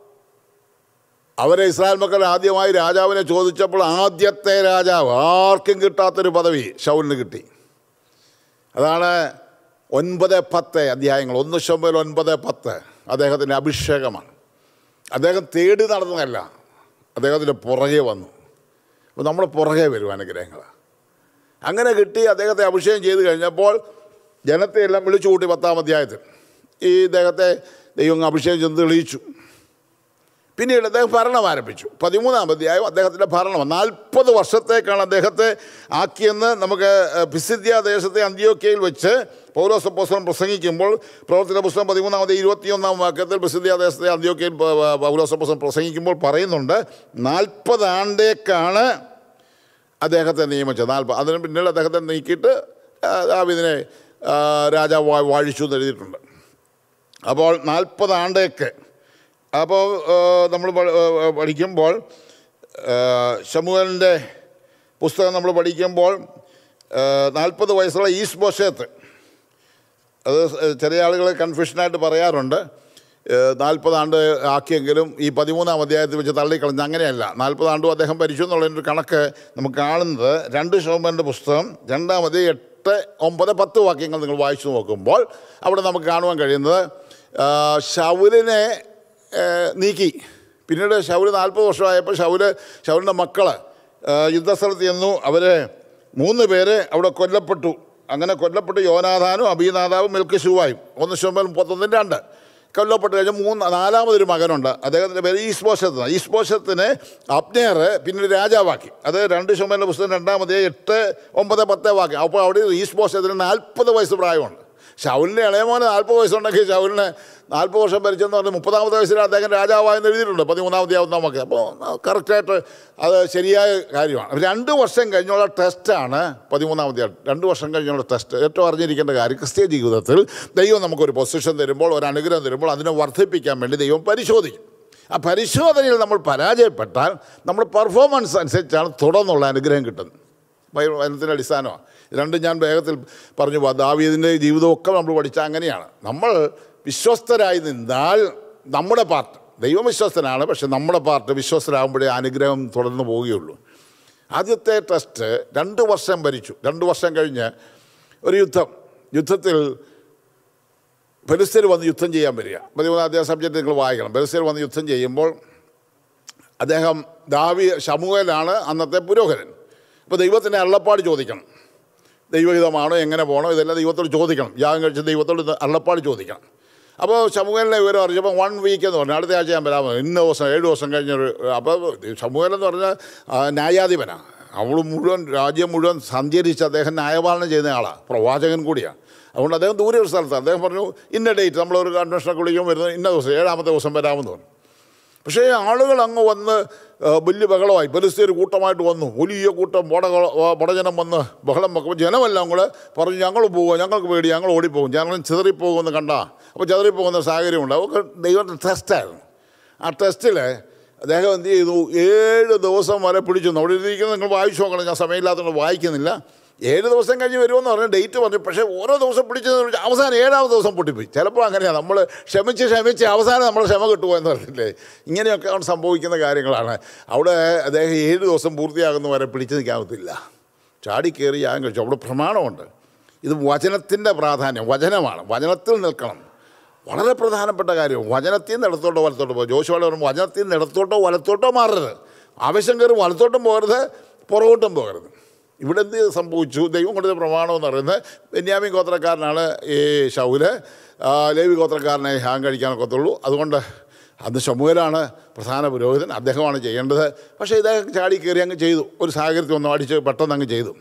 അവരെ ഇസ്രായേൽ മക്കൾ ആദ്യമായി രാജാവിനെ ചോദിച്ചപ്പോൾ ആദ്യത്തെ രാജാവ് ആർക്കും കിട്ടാത്തൊരു പദവി ഷൗലിന് കിട്ടി അതാണ് ഒൻപത് പത്ത് അധ്യായങ്ങൾ ഒന്ന് ശമ്പൽ ഒൻപത് പത്ത് അദ്ദേഹത്തിൻ്റെ അഭിഷേകമാണ് അദ്ദേഹം തേടി നടന്നതല്ല അദ്ദേഹത്തിൻ്റെ പുറകെ വന്നു അപ്പോൾ നമ്മൾ പുറകെ വരും അനുഗ്രഹങ്ങൾ അങ്ങനെ കിട്ടി അദ്ദേഹത്തെ അഭിഷേകം ചെയ്ത് കഴിഞ്ഞപ്പോൾ ജനത്തെ എല്ലാം വിളിച്ചു കൂട്ടി പത്താം അധ്യായത്തിൽ ഈ ഇദ്ദേഹത്തെ ദൈവം അഭിഷേകം ചെയ്ത് തെളിയിച്ചു പിന്നീട് അദ്ദേഹം ഭരണം ആരംഭിച്ചു പതിമൂന്നാം അധ്യായം അദ്ദേഹത്തിൻ്റെ ഭരണം നാൽപ്പത് വർഷത്തേക്കാണ് അദ്ദേഹത്തെ ആക്കിയെന്ന് നമുക്ക് പിസിദ്യ ദേശത്തെ അന്ത്യോക്കയിൽ വെച്ച് പൗലോസ് അപ്പോസ്തലൻ പ്രസംഗിക്കുമ്പോൾ പ്രവർത്തന പുസ്തകം പതിമൂന്നാമത് ഇരുപത്തിയൊന്നാം വാക്യത്തിൽ പിസിദ്യ ദേശത്തെ അന്ത്യോക്കയിൽ പ- പ- പൗലോസ് അപ്പോസ്തലൻ പ്രസംഗിക്കുമ്പോൾ പറയുന്നുണ്ട് നാൽപ്പത് ആണ്ടേക്കാണ് അദ്ദേഹത്തെ നിയമിച്ചത് നാൽപ്പത് അതിന് പിന്നീട് അദ്ദേഹത്തെ നീക്കിയിട്ട് ആ, ദാവീദിനെ ആ, രാജാവ് വാ- വാഴിച്ചു എന്ന് എഴുതിയിട്ടുണ്ട് അപ്പോൾ നാൽപ്പത് ആണ്ടേക്ക് അപ്പോൾ നമ്മൾ പഠിക്കുമ്പോൾ ഷമുവലിൻ്റെ പുസ്തകം നമ്മൾ പഠിക്കുമ്പോൾ നാൽപ്പത് വയസ്സുള്ള ഈസ് ബോഷേത്ത് അത് ചെറിയ ആളുകൾ കൺഫ്യൂഷനായിട്ട് പറയാറുണ്ട് നാൽപ്പത് ആണ്ട് ആക്കിയെങ്കിലും ഈ പതിമൂന്നാം അധ്യായത്തിൽ വെച്ച് തള്ളിക്കളഞ്ഞ് അങ്ങനെയല്ല നാൽപ്പത് ആണ്ടും അദ്ദേഹം ഭരിച്ചു എന്നുള്ളതിൻ്റെ ഒരു കണക്ക് നമുക്ക് കാണുന്നത് രണ്ട് ശോഭൻ്റെ പുസ്തകം രണ്ടാമത് എട്ട് ഒമ്പത് പത്ത് വാക്യങ്ങൾ നിങ്ങൾ വായിച്ചു നോക്കുമ്പോൾ അവിടെ നമുക്ക് കാണുവാൻ കഴിയുന്നത് ആ, ശൗലിനെ ഏ, നീക്കി പിന്നീട് ശൗല് നാൽപ്പത് വർഷമായപ്പോൾ ശൗല് ശൗലിൻ്റെ മക്കൾ യുദ്ധസ്ഥലത്ത് ചെന്നു അവർ മൂന്ന് പേര് അവിടെ കൊല്ലപ്പെട്ടു അങ്ങനെ കൊല്ലപ്പെട്ട് യോനാഥാനും അഭിനാഥാവും മെൽക്കശുവായും ഒന്ന് ശോഭൻ മുപ്പത്തൊന്നിൻ്റെ രണ്ട് കൊല്ലപ്പെട്ട് കഴിഞ്ഞ് മൂന്ന് നാലാമതൊരു മകനുണ്ട് അദ്ദേഹത്തിൻ്റെ പേര് ഈസ്പോഷത്ത് ഈസ്പോഷത്തിനെ അപ്നേർ പിന്നീട് രാജാവാക്കി അത് രണ്ട് ശോഭൻ്റെ പുസ്തകം രണ്ടാമത് എട്ട് ഒമ്പത് പത്ത് വാക്കി അപ്പോൾ അവിടെ ഈസ്പോഷത്തിന് നാൽപ്പത് വയസ്സ് പ്രായമുണ്ട് ഷൗലിൻ്റെ ഇളയമോന് നാൽപ്പത് വയസ്സുണ്ടെങ്കിൽ ഷൗലിന് നാൽപ്പത് വർഷം ഭരിച്ചെന്ന് പറഞ്ഞ് മുപ്പതാമത്തെ വയസ്സിൽ അദ്ദേഹം രാജാവായെന്ന് എഴുതിയിട്ടുണ്ട് പതിമൂന്നാമത്തെ നമുക്ക് അപ്പോൾ കറക്റ്റായിട്ട് അത് ശരിയായ കാര്യമാണ് രണ്ട് വർഷം കഴിഞ്ഞുള്ള ടെസ്റ്റാണ് പതിമൂന്നാമത്തെ രണ്ട് വർഷം കഴിഞ്ഞുള്ള ടെസ്റ്റ് ഏറ്റവും അറിഞ്ഞിരിക്കേണ്ട കാര്യം ക്രിസ്ത്യ ജീവിതത്തിൽ ദൈവം നമുക്കൊരു പൊസിഷൻ തരുമ്പോൾ ഒരു അനുഗ്രഹം തരുമ്പോൾ അതിനെ വർദ്ധിപ്പിക്കാൻ വേണ്ടി ദൈവം പരിശോധിക്കും ആ പരിശോധനയിൽ നമ്മൾ പരാജയപ്പെട്ടാൽ നമ്മൾ പെർഫോമൻസ് അനുസരിച്ചാണ് തുടർന്നുള്ള അനുഗ്രഹം കിട്ടുന്നത് വചനത്തിൻ്റെ അടിസ്ഥാനമാണ് രണ്ടും ഞാൻ വേഗത്തിൽ പറഞ്ഞു പോകാം ദാവീദിൻ്റെ ജീവിതമൊക്കെ നമ്മൾ പഠിച്ചാൽ അങ്ങനെയാണ് നമ്മൾ വിശ്വസ്തരായി നിന്നാൽ നമ്മുടെ പാർട്ട് ദൈവം വിശ്വസ്തനാണ് പക്ഷെ നമ്മുടെ പാർട്ട് വിശ്വസ്തരാകുമ്പോഴേ അനുഗ്രഹം തുടർന്ന് പോവുകയുള്ളൂ ആദ്യത്തെ ടെസ്റ്റ് രണ്ട് വർഷം ഭരിച്ചു രണ്ട് വർഷം കഴിഞ്ഞ് ഒരു യുദ്ധം യുദ്ധത്തിൽ പെലിസ്തീർ വന്ന് യുദ്ധം ചെയ്യാൻ വരിക പതിമൂന്നാം അധ്യായ സബ്ജക്റ്റ് നിങ്ങൾ വായിക്കണം പെലിസ്തീർ വന്ന് യുദ്ധം ചെയ്യുമ്പോൾ അദ്ദേഹം ദാവി ഷമുവേലാണ് അന്നത്തെ പുരോഹിതൻ അപ്പോൾ ദൈവത്തിൻ്റെ അള്ളപ്പാട് ചോദിക്കണം ദൈവഹിതമാണോ എങ്ങനെ പോകണോ ഇതെല്ലാം ദൈവത്തോട് ചോദിക്കണം യാഗം കഴിച്ച് ദൈവത്തോട് ഇത് അള്ളപ്പാട് ചോദിക്കണം അപ്പോൾ ശമുവേലിനെ വിവരം അറിഞ്ഞപ്പോൾ വൺ വീക്ക് എന്ന് പറഞ്ഞു അടുത്ത ആഴ്ച ഞാൻ വരാൻ പറഞ്ഞു. ഇന്ന ദിവസം ഏഴ് ദിവസം കഴിഞ്ഞൊരു അപ്പോൾ ശമുവേൽ എന്ന് പറഞ്ഞാൽ ആ, ന്യായാധിപനാണ് അവൾ മുഴുവൻ രാജ്യം മുഴുവൻ സഞ്ചരിച്ച് അദ്ദേഹം ന്യായപാലനം ചെയ്യുന്ന ആളാണ് പ്രവാചകൻ കൂടിയാണ് അതുകൊണ്ട് അദ്ദേഹം ദൂരെ ഒരു സ്ഥലത്ത് അദ്ദേഹം പറഞ്ഞു ഇന്ന ഡേറ്റ് നമ്മളൊരു കൺവെൻഷനൊക്കെ വിളിക്കുമ്പോൾ വരുന്നത് ഇന്ന ദിവസം ഏഴാമത്തെ ദിവസം വരാമെന്ന് പറഞ്ഞു പക്ഷേ ആളുകൾ അങ്ങ് വന്ന് ആ, വലിയ ബഹളമായി പരിസ്ഥിതി കൂട്ടമായിട്ട് വന്നു വലിയ കൂട്ടം പടകൾ പടജനം വന്ന് ബഹളം വെക്കുമ്പോൾ ജനമെല്ലാം കൂടെ പറഞ്ഞു ഞങ്ങൾ പോവുക ഞങ്ങൾക്ക് പേടി ഞങ്ങൾ ഓടിപ്പോകും ഞങ്ങൾ ചിതറിപ്പോകുമെന്ന് കണ്ട അപ്പോൾ ചിതറിപ്പോകുന്ന സാഹചര്യമുണ്ട് അതൊക്കെ ദൈവത്തിൻ്റെ ടെസ്റ്റായിരുന്നു ആ ടെസ്റ്റിൽ അദ്ദേഹം എന്ത് ചെയ്തു ഏഴ് ദിവസം വരെ പിടിച്ചു അവിടെ ഇരിക്കുന്നത് നിങ്ങൾ വായിച്ചു നോക്കണം ഞാൻ സമയമില്ലാത്തതുകൊണ്ട് വായിക്കുന്നില്ല ഏഴ് ദിവസം കഴിഞ്ഞ് വരുമെന്ന് പറഞ്ഞ് ഡേറ്റ് പറഞ്ഞു പക്ഷേ ഓരോ ദിവസം പിടിച്ചെന്ന് പറഞ്ഞാൽ അവസാനം ഏഴാമത് ദിവസം പൊട്ടിപ്പോയി ചിലപ്പോൾ അങ്ങനെയാണ് നമ്മൾ ക്ഷമിച്ച് ക്ഷമിച്ച് അവസാനം നമ്മൾ ക്ഷമ കിട്ടുമോ എന്ന് പറഞ്ഞില്ലേ ഇങ്ങനെയൊക്കെ ആണ് സംഭവിക്കുന്ന കാര്യങ്ങളാണ് അവിടെ അദ്ദേഹം ഏഴ് ദിവസം പൂർത്തിയാകുന്ന വരെ പിടിച്ചു നിൽക്കാൻ പറ്റില്ല ചാടി കയറി യാഗം കഴിച്ചു അവിടെ പ്രമാണമുണ്ട് ഇത് വചനത്തിൻ്റെ പ്രാധാന്യം വചനമാണ് വചനത്തിൽ നിൽക്കണം വളരെ പ്രധാനപ്പെട്ട കാര്യം വചനത്തിൽ നിന്ന് ഇടത്തോട്ടോ വലത്തോട്ടോ പോകും ജോഷുവാളെ പറയുമ്പോൾ വചനത്തിൽ നിന്ന് ഇടത്തോട്ടോ വലത്തോട്ടോ മാറരുത് ആവശ്യം കയറി വലത്തോട്ടും പോകരുത് പുറകോട്ടും പോകരുത് ഇവിടെ എന്ത് സംഭവിച്ചു ദൈവം കൊടുത്ത പ്രമാണം എന്ന് പറയുന്നത് ബെന്യാമിൻ ഗോത്രക്കാരനാണ് ഈ ഷൗല് ആ, ലേവി ഗോത്രക്കാരനെ ഹാങ് കഴിക്കാനൊക്കത്തുള്ളൂ അതുകൊണ്ട് അന്ന് ശമുവലാണ് പ്രധാന പുരോഹിതൻ അദ്ദേഹമാണ് ചെയ്യേണ്ടത് പക്ഷേ ഇദ്ദേഹം ചാടി കയറി അങ്ങ് ചെയ്തു ഒരു സാഹചര്യത്തിൽ ഒന്ന് അടിച്ച് പെട്ടെന്ന് അങ്ങ് ചെയ്തു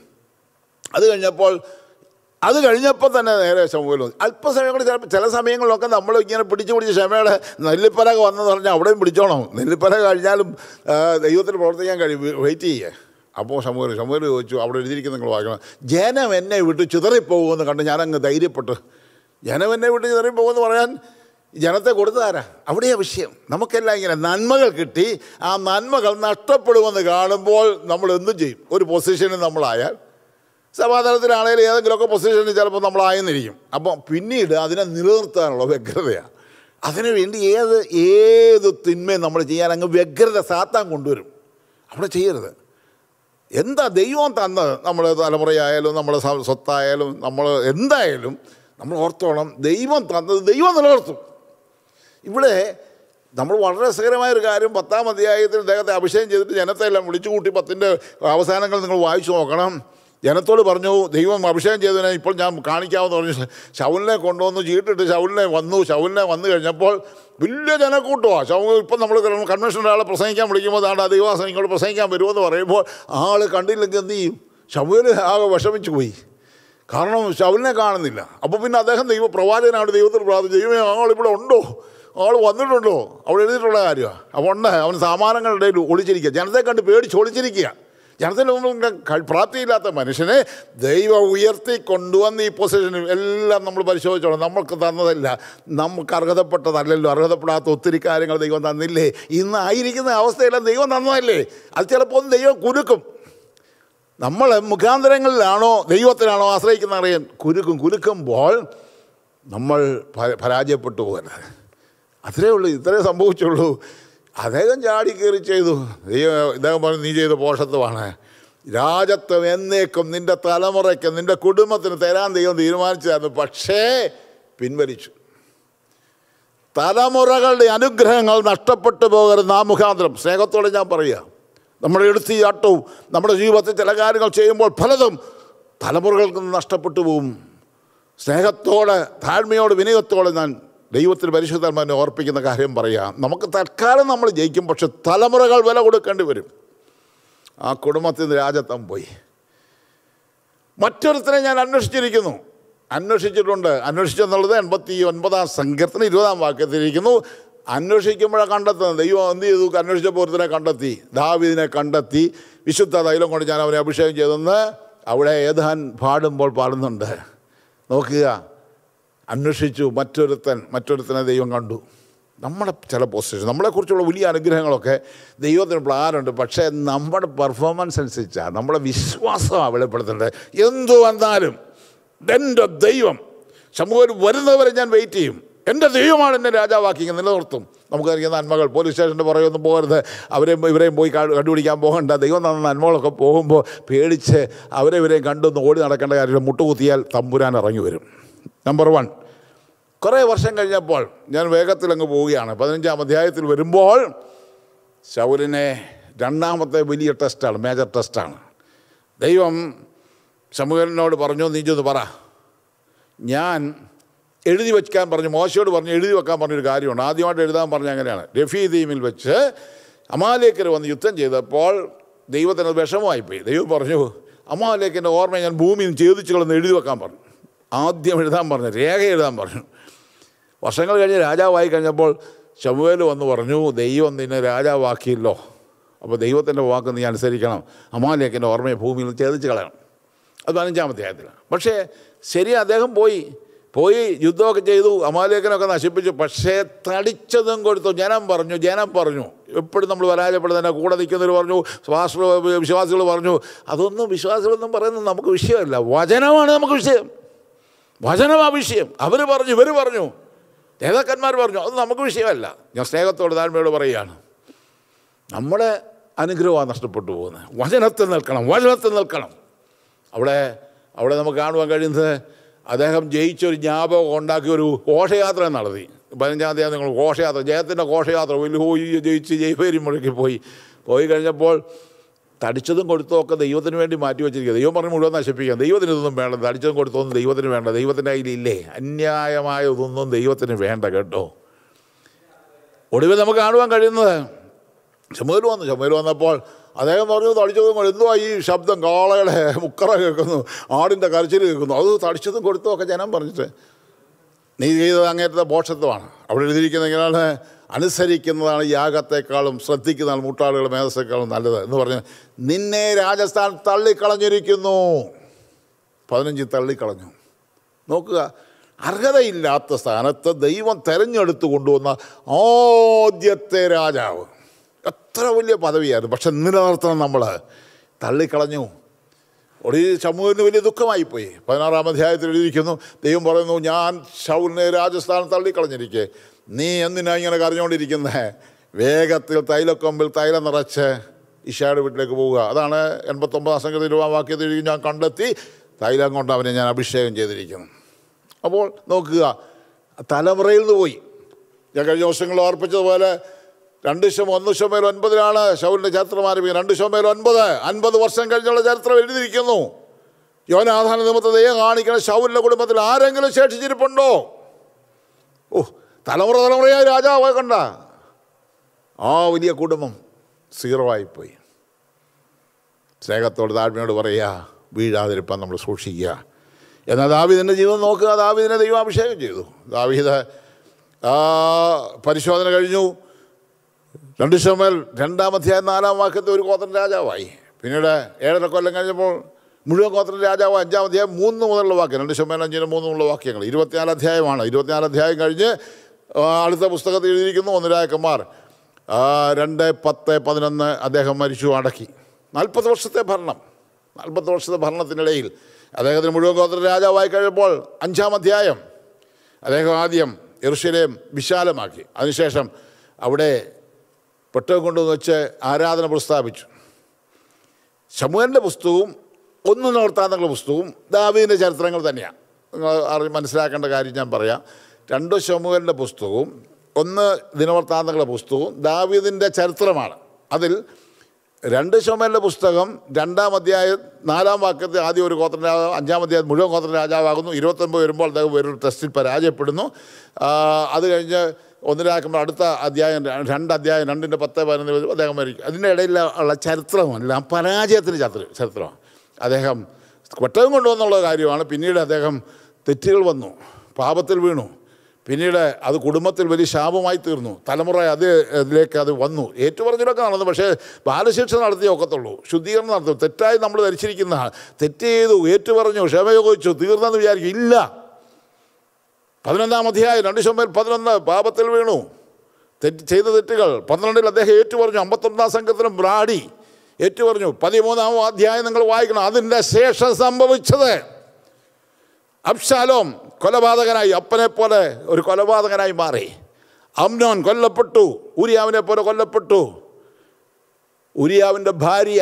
അത് കഴിഞ്ഞപ്പോൾ അത് കഴിഞ്ഞപ്പോൾ തന്നെ നേരെ ശമുവേൽ വന്നു അല്പസമയം കൂടി ചിലപ്പോൾ ചില സമയങ്ങളിലൊക്കെ നമ്മൾ ഇങ്ങനെ പിടിച്ച് പിടിച്ച് ക്ഷമയുടെ നെല്ലിപ്പലക വന്നെന്ന് പറഞ്ഞാൽ അവിടെയും പിടിച്ചോണം നെല്ലിപ്പലക കഴിഞ്ഞാലും ആ, ദൈവത്തിന് പ്രവർത്തിക്കാൻ കഴിയും വെയിറ്റ് ചെയ്യേ അപ്പോൾ ശമുവേൽ ശമുവേൽ ചോദിച്ചു അവിടെ എഴുതിയിരിക്കുന്ന നിങ്ങൾ വായിക്കണം ജനം എന്നെ വിട്ട് ചിതറിപ്പോകുമെന്ന് കണ്ട് ഞാനങ്ങ് ധൈര്യപ്പെട്ട് ജനം എന്നെ വിട്ട് ചിതറിപ്പോകുമെന്ന് പറയാൻ ജനത്തെ കൊടുത്തതാരാ അവിടെയാ വിഷയം നമുക്കെല്ലാം ഇങ്ങനെ നന്മകൾ കിട്ടി ആ നന്മകൾ നഷ്ടപ്പെടുമെന്ന് കാണുമ്പോൾ നമ്മൾ എന്തും ചെയ്യും ഒരു പൊസിഷനിൽ നമ്മളായാൽ സമാധാനത്തിലാണെങ്കിലും ഏതെങ്കിലുമൊക്കെ പൊസിഷനിൽ ചിലപ്പോൾ നമ്മളായെന്നിരിക്കും അപ്പം പിന്നീട് അതിനെ നിലനിർത്താനുള്ള വ്യഗ്രതയാണ് അതിനുവേണ്ടി ഏത് ഏത് തിന്മയും നമ്മൾ ചെയ്യാൻ അങ്ങ് വ്യഗ്രത സാത്താൻ കൊണ്ടുവരും അവിടെ ചെയ്യരുത് എന്താ ദൈവം തന്നത് നമ്മൾ തലമുറയായാലും നമ്മുടെ സ- സ്വത്തായാലും നമ്മൾ എന്തായാലും നമ്മൾ ഓർത്തോണം ദൈവം തന്നത് ദൈവം നിലനിർത്തും ഇവിടെ നമ്മൾ വളരെ രസകരമായ ഒരു കാര്യം പത്താം അധ്യായത്തിൽ അദ്ദേഹത്തെ അഭിഷേകം ചെയ്തിട്ട് ജനത്തെ എല്ലാം വിളിച്ചു കൂട്ടി പത്തിൻ്റെ അവസാനങ്ങൾ നിങ്ങൾ വായിച്ചു നോക്കണം ജനത്തോട് പറഞ്ഞു ദൈവം അഭിഷേകം ചെയ്തതിനെ ഇപ്പോൾ ഞാൻ കാണിക്കാമെന്ന് പറഞ്ഞു ശൗലിനെ കൊണ്ടുവന്നു ചീട്ടിട്ട് ശൗലിനെ വന്നു ശൗലിനെ വന്നു കഴിഞ്ഞപ്പോൾ വലിയ ജനക്കൂട്ടമാണ് ശൗൽ ഇപ്പം നമ്മൾ കൺവെൻഷൻ്റെ ആളെ പ്രസംഗിക്കാൻ വിളിക്കുമ്പോൾ താണ്ട് ആ ദൈവവാസം ഇങ്ങോട്ട് പ്രസംഗിക്കാൻ വരുമെന്ന് പറയുമ്പോൾ ആൾ കണ്ടില്ലെങ്കിൽ എന്ത് ചെയ്യും ശൗല് ആകെ വിഷമിച്ചു പോയി കാരണം ശൗലിനെ കാണുന്നില്ല അപ്പോൾ പിന്നെ അദ്ദേഹം ദൈവ പ്രവാചകനാണ് ദൈവത്തിൽ പ്രാർത്ഥിച്ചു ദൈവമേ ആളിവിടെ ഉണ്ടോ ആൾ വന്നിട്ടുണ്ടോ അവിടെ എഴുതിയിട്ടുള്ള കാര്യമാണ് അപ്പോൾ ഉണ്ട് അവൻ സാമാനങ്ങളുടെ ഇടയിൽ ഒളിച്ചിരിക്കുക ജനത്തെ കണ്ട് പേടിച്ച് ഒളിച്ചിരിക്കുക ജനത്തിന് മുമ്പിൽ ക- പ്രാപ്തിയില്ലാത്ത മനുഷ്യനെ ദൈവം ഉയർത്തി കൊണ്ടുവന്ന് ഈ പൊസിഷനിൽ എല്ലാം നമ്മൾ പരിശോധിച്ചോളാം നമ്മൾക്ക് തന്നതല്ല നമുക്ക് അർഹതപ്പെട്ടതല്ലല്ലോ അർഹതപ്പെടാത്ത ഒത്തിരി കാര്യങ്ങൾ ദൈവം തന്നില്ലേ ഇന്ന് ആയിരിക്കുന്ന അവസ്ഥയെല്ലാം ദൈവം തന്നതല്ലേ അത് ചിലപ്പോൾ ഒന്ന് ദൈവം കുരുക്കും നമ്മൾ മുഖാന്തരങ്ങളിലാണോ ദൈവത്തിനാണോ ആശ്രയിക്കുന്ന അറിയാൻ കുരുക്കും കുലുക്കുമ്പോൾ നമ്മൾ പ- പരാജയപ്പെട്ടു പോകരുത് അത്രേ ഉള്ളൂ ഇത്രേ സംഭവിച്ചുള്ളൂ അദ്ദേഹം ചാടി കയറി ചെയ്തു ദൈവം ഇദ്ദേഹം പറഞ്ഞു നീ ചെയ്ത പോഷത്വമാണ് രാജത്വം എന്നേക്കും നിന്റെ തലമുറയ്ക്ക് നിന്റെ കുടുംബത്തിന് തരാൻ ദൈവം തീരുമാനിച്ചതായിരുന്നു പക്ഷേ പിൻവലിച്ചു തലമുറകളുടെ അനുഗ്രഹങ്ങൾ നഷ്ടപ്പെട്ടു പോകരുത് നാം മുഖാന്തരം സ്നേഹത്തോടെ ഞാൻ പറയുക നമ്മുടെ എടുത്തിയാട്ടവും നമ്മുടെ ജീവിതത്തിൽ ചില കാര്യങ്ങൾ ചെയ്യുമ്പോൾ പലതും തലമുറകൾക്ക് നിന്ന് നഷ്ടപ്പെട്ടു പോവും സ്നേഹത്തോടെ താഴ്മയോട് വിനയത്തോടെ ഞാൻ ദൈവത്തിന് പരിശുദ്ധന്മാരെ ഓർപ്പിക്കുന്ന കാര്യം പറയാം നമുക്ക് തൽക്കാലം നമ്മൾ ജയിക്കും പക്ഷെ തലമുറകൾ വില കൊടുക്കേണ്ടി വരും ആ കുടുംബത്തിൽ നിന്ന് രാജത്വം പോയി മറ്റൊരുത്തരെ ഞാൻ അന്വേഷിച്ചിരിക്കുന്നു അന്വേഷിച്ചിട്ടുണ്ട് അന്വേഷിച്ചെന്നുള്ളത് എൺപത്തി ഒൻപതാം സങ്കീർത്തനം ഇരുപതാം വാക്യത്തിലിരിക്കുന്നു അന്വേഷിക്കുമ്പോഴാണ് കണ്ടെത്തുന്നത് ദൈവം എന്ത് ചെയ്തു അന്വേഷിച്ചപ്പോൾ ഒരുത്തനെ കണ്ടെത്തി ദാവീദിനെ കണ്ടെത്തി വിശുദ്ധ തൈലം കൊണ്ട് ഞാൻ അവനെ അഭിഷേകം ചെയ്തെന്ന് അവിടെ ഏതാൻ പാടുമ്പോൾ പാടുന്നുണ്ട് നോക്കുക അന്വേഷിച്ചു മറ്റൊരുത്തൻ മറ്റൊരുത്തനെ ദൈവം കണ്ടു നമ്മുടെ ചില പൊസിഷൻ നമ്മളെക്കുറിച്ചുള്ള വലിയ അനുഗ്രഹങ്ങളൊക്കെ ദൈവത്തിന് പ്ലാനുണ്ട് പക്ഷേ നമ്മുടെ പെർഫോമൻസ് അനുസരിച്ചാണ് നമ്മുടെ വിശ്വാസമാണ് വെളിപ്പെടുത്തേണ്ടത് എന്തു വന്നാലും എൻ്റെ ദൈവം സമൂഹം വരുന്നവരെ ഞാൻ വെയിറ്റ് ചെയ്യും എൻ്റെ ദൈവമാണ് എന്നെ രാജാവാക്കി ഇങ്ങനെ നിലനിർത്തും നമുക്കറിയാം നന്മകൾ പോലീസ് സ്റ്റേഷൻ്റെ പുറകൊന്നും പോകരുത് അവരെയും ഇവരെയും പോയി ക- കണ്ടുപിടിക്കാൻ പോകണ്ട ദൈവം തന്ന നന്മകളൊക്കെ പോകുമ്പോൾ പേടിച്ച് അവരെ ഇവരെയും കണ്ടൊന്ന് ഓടി നടക്കേണ്ട കാര്യം മുട്ടുകുത്തിയാൽ തമ്പുരാൻ ഇറങ്ങി വരും നമ്പർ വൺ കുറേ വർഷം കഴിഞ്ഞപ്പോൾ ഞാൻ വേഗത്തിൽ അങ്ങ് പോവുകയാണ് പതിനഞ്ചാം അധ്യായത്തിൽ വരുമ്പോൾ ശൗലിനെ രണ്ടാമത്തെ വലിയ ടെസ്റ്റാണ് മേജർ ടെസ്റ്റാണ് ദൈവം ശമുഖനോട് പറഞ്ഞു നീ ചെന്ന് പറ ഞാൻ എഴുതി വയ്ക്കാൻ പറഞ്ഞു മോശയോട് പറഞ്ഞു എഴുതി വെക്കാൻ പറഞ്ഞൊരു കാര്യമുണ്ട് ആദ്യമായിട്ട് എഴുതാൻ പറഞ്ഞ അങ്ങനെയാണ് രഫീദീമിൽ വെച്ച് അമാലേക്കർ വന്ന് യുദ്ധം ചെയ്തപ്പോൾ ദൈവത്തിന് അത് വിഷമമായിപ്പോയി ദൈവം പറഞ്ഞു അമാലേക്കിൻ്റെ ഓർമ്മ ഞാൻ ഭൂമിയിൽ ഛേദിച്ചു കളന്ന് എഴുതി വെക്കാൻ പറഞ്ഞു ആദ്യം എഴുതാൻ പറഞ്ഞു രേഖ എഴുതാൻ പറഞ്ഞു വർഷങ്ങൾ കഴിഞ്ഞ് രാജാവായി കഴിഞ്ഞപ്പോൾ ശമുവേൽ വന്ന് പറഞ്ഞു ദൈവം നിന്നെ രാജാവാക്കിയല്ലോ അപ്പോൾ ദൈവത്തിൻ്റെ വാക്ക് നീ അനുസരിക്കണം അമാലേക്കിൻ്റെ ഓർമ്മയെ ഭൂമിയിൽ നിന്ന് ഛേദിച്ച് കളയണം അത് പതിനഞ്ചാം അധ്യായത്തിലാണ് പക്ഷേ ശരി അദ്ദേഹം പോയി പോയി യുദ്ധമൊക്കെ ചെയ്തു അമാലേഖനൊക്കെ നശിപ്പിച്ചു പക്ഷേ തടിച്ചതും കൊടുത്തു ജനം പറഞ്ഞു ജനം പറഞ്ഞു എപ്പോഴും നമ്മൾ പരാജയപ്പെടുന്നതിനെ കൂടെ നിൽക്കുന്നവർ പറഞ്ഞു ശ്വാസ വിശ്വാസികൾ പറഞ്ഞു അതൊന്നും വിശ്വാസികളൊന്നും പറയുന്നത് നമുക്ക് വിഷയമല്ല വചനമാണ് നമുക്ക് വിഷയം വചനമാ വിഷയം അവർ പറഞ്ഞു ഇവർ പറഞ്ഞു നേതാക്കന്മാർ പറഞ്ഞു അത് നമുക്ക് വിഷയമല്ല ഞാൻ സ്നേഹത്തോട് താഴ്മയോട് പറയുകയാണ് നമ്മുടെ അനുഗ്രഹമാണ് നഷ്ടപ്പെട്ടു പോകുന്നത് വചനത്തിൽ നിൽക്കണം വചനത്തിൽ നിൽക്കണം അവിടെ അവിടെ നമുക്ക് കാണുവാൻ കഴിയുന്നത് അദ്ദേഹം ജയിച്ചൊരു ജ്ഞാപകം ഉണ്ടാക്കിയ ഒരു ഘോഷയാത്ര നടത്തി പതിനഞ്ചാം തീയതി നിങ്ങൾ ഘോഷയാത്ര ജയത്തിൻ്റെ ഘോഷയാത്ര വലിയ പോയി ജയിച്ച് ജയ്പേരി മുഴക്കി പോയി പോയി കഴിഞ്ഞപ്പോൾ തടിച്ചതും കൊടുത്തതും ഒക്കെ ദൈവത്തിന് വേണ്ടി മാറ്റി വെച്ചിരിക്കുക ദൈവം പറഞ്ഞ് മുഴുവൻ നശിപ്പിക്കാം ദൈവത്തിന് ഇതൊന്നും വേണ്ട തടിച്ചതും കൊടുത്തതൊന്നും ദൈവത്തിന് വേണ്ട ദൈവത്തിൻ്റെ കയ്യിലില്ലേ അന്യായമായ ഇതൊന്നും ദൈവത്തിന് വേണ്ട കേട്ടോ ഒടുവിൽ നമുക്ക് കാണുവാൻ കഴിയുന്നത് ചുമയിൽ വന്നു ചുമയിൽ വന്നപ്പോൾ അദ്ദേഹം പറഞ്ഞു തടിച്ചതും കൊണ്ട് എന്തുവാ ഈ ശബ്ദം കാളയുടെ മുക്കറ കേൾക്കുന്നു ആടിൻ്റെ കരച്ചിൽ കേൾക്കുന്നു അത് തടിച്ചതും കൊടുത്തും ഒക്കെ ജനം പറഞ്ഞിട്ട് നീ ചെയ്തത് അങ്ങേറ്റത്തെ ബോഷത്വമാണ് അവിടെ എഴുതിയിരിക്കുന്ന ഇങ്ങനെയാണ് അനുസരിക്കുന്നതാണ് യാഗത്തെക്കാളും ശ്രദ്ധിക്കുന്നതാണ് മുട്ടാളുകൾ മേധസ്സേക്കാളും നല്ലത് എന്ന് പറഞ്ഞ് നിന്നെ രാജസ്ഥാൻ തള്ളിക്കളഞ്ഞിരിക്കുന്നു പതിനഞ്ച് തള്ളിക്കളഞ്ഞു നോക്കുക അർഹതയില്ലാത്ത സ്ഥാനത്ത് ദൈവം തെരഞ്ഞെടുത്ത് കൊണ്ടുവന്ന ആദ്യത്തെ രാജാവ് എത്ര വലിയ പദവിയായിരുന്നു പക്ഷെ നിലനിർത്തണം നമ്മൾ തള്ളിക്കളഞ്ഞു ഒടുവിൽ സമൂഹത്തിന് വലിയ ദുഃഖമായിപ്പോയി പതിനാറാം അധ്യായത്തിൽ എഴുതിയിരിക്കുന്നു ദൈവം പറയുന്നു ഞാൻ ഷൗലിനെ രാജസ്ഥാൻ തള്ളിക്കളഞ്ഞിരിക്കെ നീ എന്തിനാ ഇങ്ങനെ കരഞ്ഞുകൊണ്ടിരിക്കുന്നത് വേഗത്തിൽ തൈലക്കൊമ്പിൽ തൈലം നിറച്ച് ഇഷായുടെ വീട്ടിലേക്ക് പോവുക അതാണ് എൺപത്തൊമ്പതാം സംഘത്തിൽ വാക്യത്തിൽ ഞാൻ കണ്ടെത്തി തൈലം കൊണ്ട് അവനെ ഞാൻ അഭിഷേകം ചെയ്തിരിക്കുന്നു അപ്പോൾ നോക്കുക തലമുറയിൽ നിന്ന് പോയി ഞാൻ കഴിഞ്ഞ ദിവസങ്ങളിൽ ഓർപ്പിച്ചതുപോലെ രണ്ട് ശം ഒന്ന് ശമേൽ ഒൻപതിലാണ് ശൗലിൻ്റെ ചരിത്രം ആരംഭിക്കുന്നത് രണ്ട് ശമേൽ ഒൻപത് അൻപത് വർഷം കഴിഞ്ഞുള്ള ചരിത്രം എഴുതിയിരിക്കുന്നു യോനാധാന നിമിത്തം ദയ കാണിക്കുന്ന ശൗലിൻ്റെ കുടുംബത്തിൽ ആരെങ്കിലും ശേഷിച്ചിരിപ്പുണ്ടോ ഓ തലമുറ തലമുറയായി രാജാവ് കണ്ട ആ വലിയ കുടുംബം സീറോ ആയിപ്പോയി സ്നേഹത്തോട് താഴ്മയോട് പറയുക വീഴാതിരിപ്പാൻ നമ്മൾ സൂക്ഷിക്കുക എന്നാൽ ദാവീദിൻ്റെ ജീവിതം നോക്കുക ദാവീദിനെ ദൈവാഭിഷേകം ചെയ്തു ദാവീദ് ആ പരിശോധന കഴിഞ്ഞു രണ്ട് ശമൽ രണ്ടാം അധ്യായം നാലാം വാക്യത്തിൽ ഒരു ഗോത്രൻ രാജാവായി പിന്നീട് ഏഴര കൊല്ലം കഴിഞ്ഞപ്പോൾ മുഴുവൻ ഗോത്രൻ രാജാവ് അഞ്ചാം അധ്യായം മൂന്ന് മുതലുള്ള വാക്യം രണ്ട് ശമൽ അഞ്ചിന് മൂന്ന് മുതലുള്ള വാക്യങ്ങൾ ഇരുപത്തിനാല് അധ്യായമാണ് ഇരുപത്തിനാല് അധ്യായം കഴിഞ്ഞ് ആ, അടുത്ത പുസ്തകത്തിൽ എഴുതിയിരിക്കുന്നു ഒന്ന് രാജകുമാർ ആ, രണ്ട് പത്ത് പതിനൊന്ന് അദ്ദേഹം മരിച്ചു അടക്കി നാൽപ്പത് വർഷത്തെ ഭരണം നാൽപ്പത് വർഷത്തെ ഭരണത്തിനിടയിൽ അദ്ദേഹത്തിന് മുഴുവൻ ഗോത്ര രാജാവായി കഴിയുമ്പോൾ അഞ്ചാം അധ്യായം അദ്ദേഹം ആദ്യം യെറുശലേം വിശാലമാക്കി അതിനുശേഷം അവിടെ പെട്ടകം കൊണ്ടുവന്ന് വെച്ച് ആരാധന പ്രസ്താവിച്ചു ശമുവലിൻ്റെ പുസ്തകവും ഒന്ന് നിവർത്താന്തങ്ങളുടെ പുസ്തകവും ദാവീദിൻ്റെ ചരിത്രങ്ങൾ തന്നെയാണ് നിങ്ങൾ അറിഞ്ഞ് മനസ്സിലാക്കേണ്ട കാര്യം ഞാൻ പറയാം രണ്ട് ശമുവലിൻ്റെ പുസ്തകവും ഒന്ന് ദിനവർത്താന്തങ്ങളുടെ പുസ്തകവും ദാവീദിൻ്റെ ചരിത്രമാണ് അതിൽ രണ്ട് ശമുവലിൻ്റെ പുസ്തകം രണ്ടാം അധ്യായം നാലാം വാക്യത്തിൽ ആദ്യം ഒരു ഗോത്ര രാജാവ് അഞ്ചാം അധ്യായം മുഴുവൻ ഗോത്ര രാജാവാകുന്നു ഇരുപത്തൊമ്പത് വരുമ്പോൾ അദ്ദേഹം വേറൊരു ടെസ്റ്റിൽ പരാജയപ്പെടുന്നു ആ, അത് കഴിഞ്ഞ് ഒന്നിലാക്കുമ്പോൾ അടുത്ത അധ്യായം ര- രണ്ട് അധ്യായം രണ്ടിൻ്റെ പത്ത് പതിനൊന്ന് വരുമ്പോൾ അദ്ദേഹം മരിക്കും അതിൻ്റെ ഇടയിൽ ഉള്ള ചരിത്രമല്ല പരാജയത്തിൻ്റെ ചരിത്ര ചരിത്രമാണ് അദ്ദേഹം കൊട്ടകം കൊണ്ടുവന്നുള്ള കാര്യമാണ് പിന്നീട് അദ്ദേഹം തെറ്റുകൾ വന്നു പാപത്തിൽ വീണു പിന്നീട് അത് കുടുംബത്തിൽ വലിയ ശാപമായി തീർന്നു തലമുറ അത് അതിലേക്ക് അത് വന്നു ഏറ്റുപറഞ്ഞിലൊക്കെ നടന്നു പക്ഷേ ബാലശിക്ഷ നടത്തിയേ ഒക്കത്തുള്ളൂ ശുദ്ധീകരണം നടത്തും തെറ്റായി നമ്മൾ ധരിച്ചിരിക്കുന്ന തെറ്റ് ചെയ്തു ഏറ്റുപറഞ്ഞു ക്ഷമയോഗിച്ചു തീർന്നെന്ന് വിചാരിക്കും ഇല്ല പതിനൊന്നാം അധ്യായം രണ്ട് ശമ്പൽ പതിനൊന്ന് പാപത്തിൽ വീണു തെറ്റ് ചെയ്ത തെറ്റുകൾ പന്ത്രണ്ടിൽ അദ്ദേഹം ഏറ്റുപറഞ്ഞു അമ്പത്തൊന്നാം സംഘത്തിനും ബ്രാഡി ഏറ്റുപറഞ്ഞു പതിമൂന്നാം അധ്യായം നിങ്ങൾ വായിക്കണം അതിൻ്റെ ശേഷം സംഭവിച്ചത് അബ്ശാലോം കൊലപാതകനായി അപ്പനെ പോലെ ഒരു കൊലപാതകനായി മാറി അമ്നോൻ കൊല്ലപ്പെട്ടു ഉരിയാവിനെ പോലെ കൊല്ലപ്പെട്ടു ഉരിയാവിൻ്റെ ഭാര്യ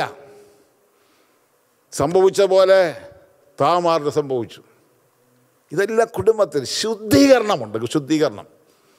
സംഭവിച്ച പോലെ താമാറിന് സംഭവിച്ചു ഇതെല്ലാം കുടുംബത്തിൽ ശുദ്ധീകരണമുണ്ട് ശുദ്ധീകരണം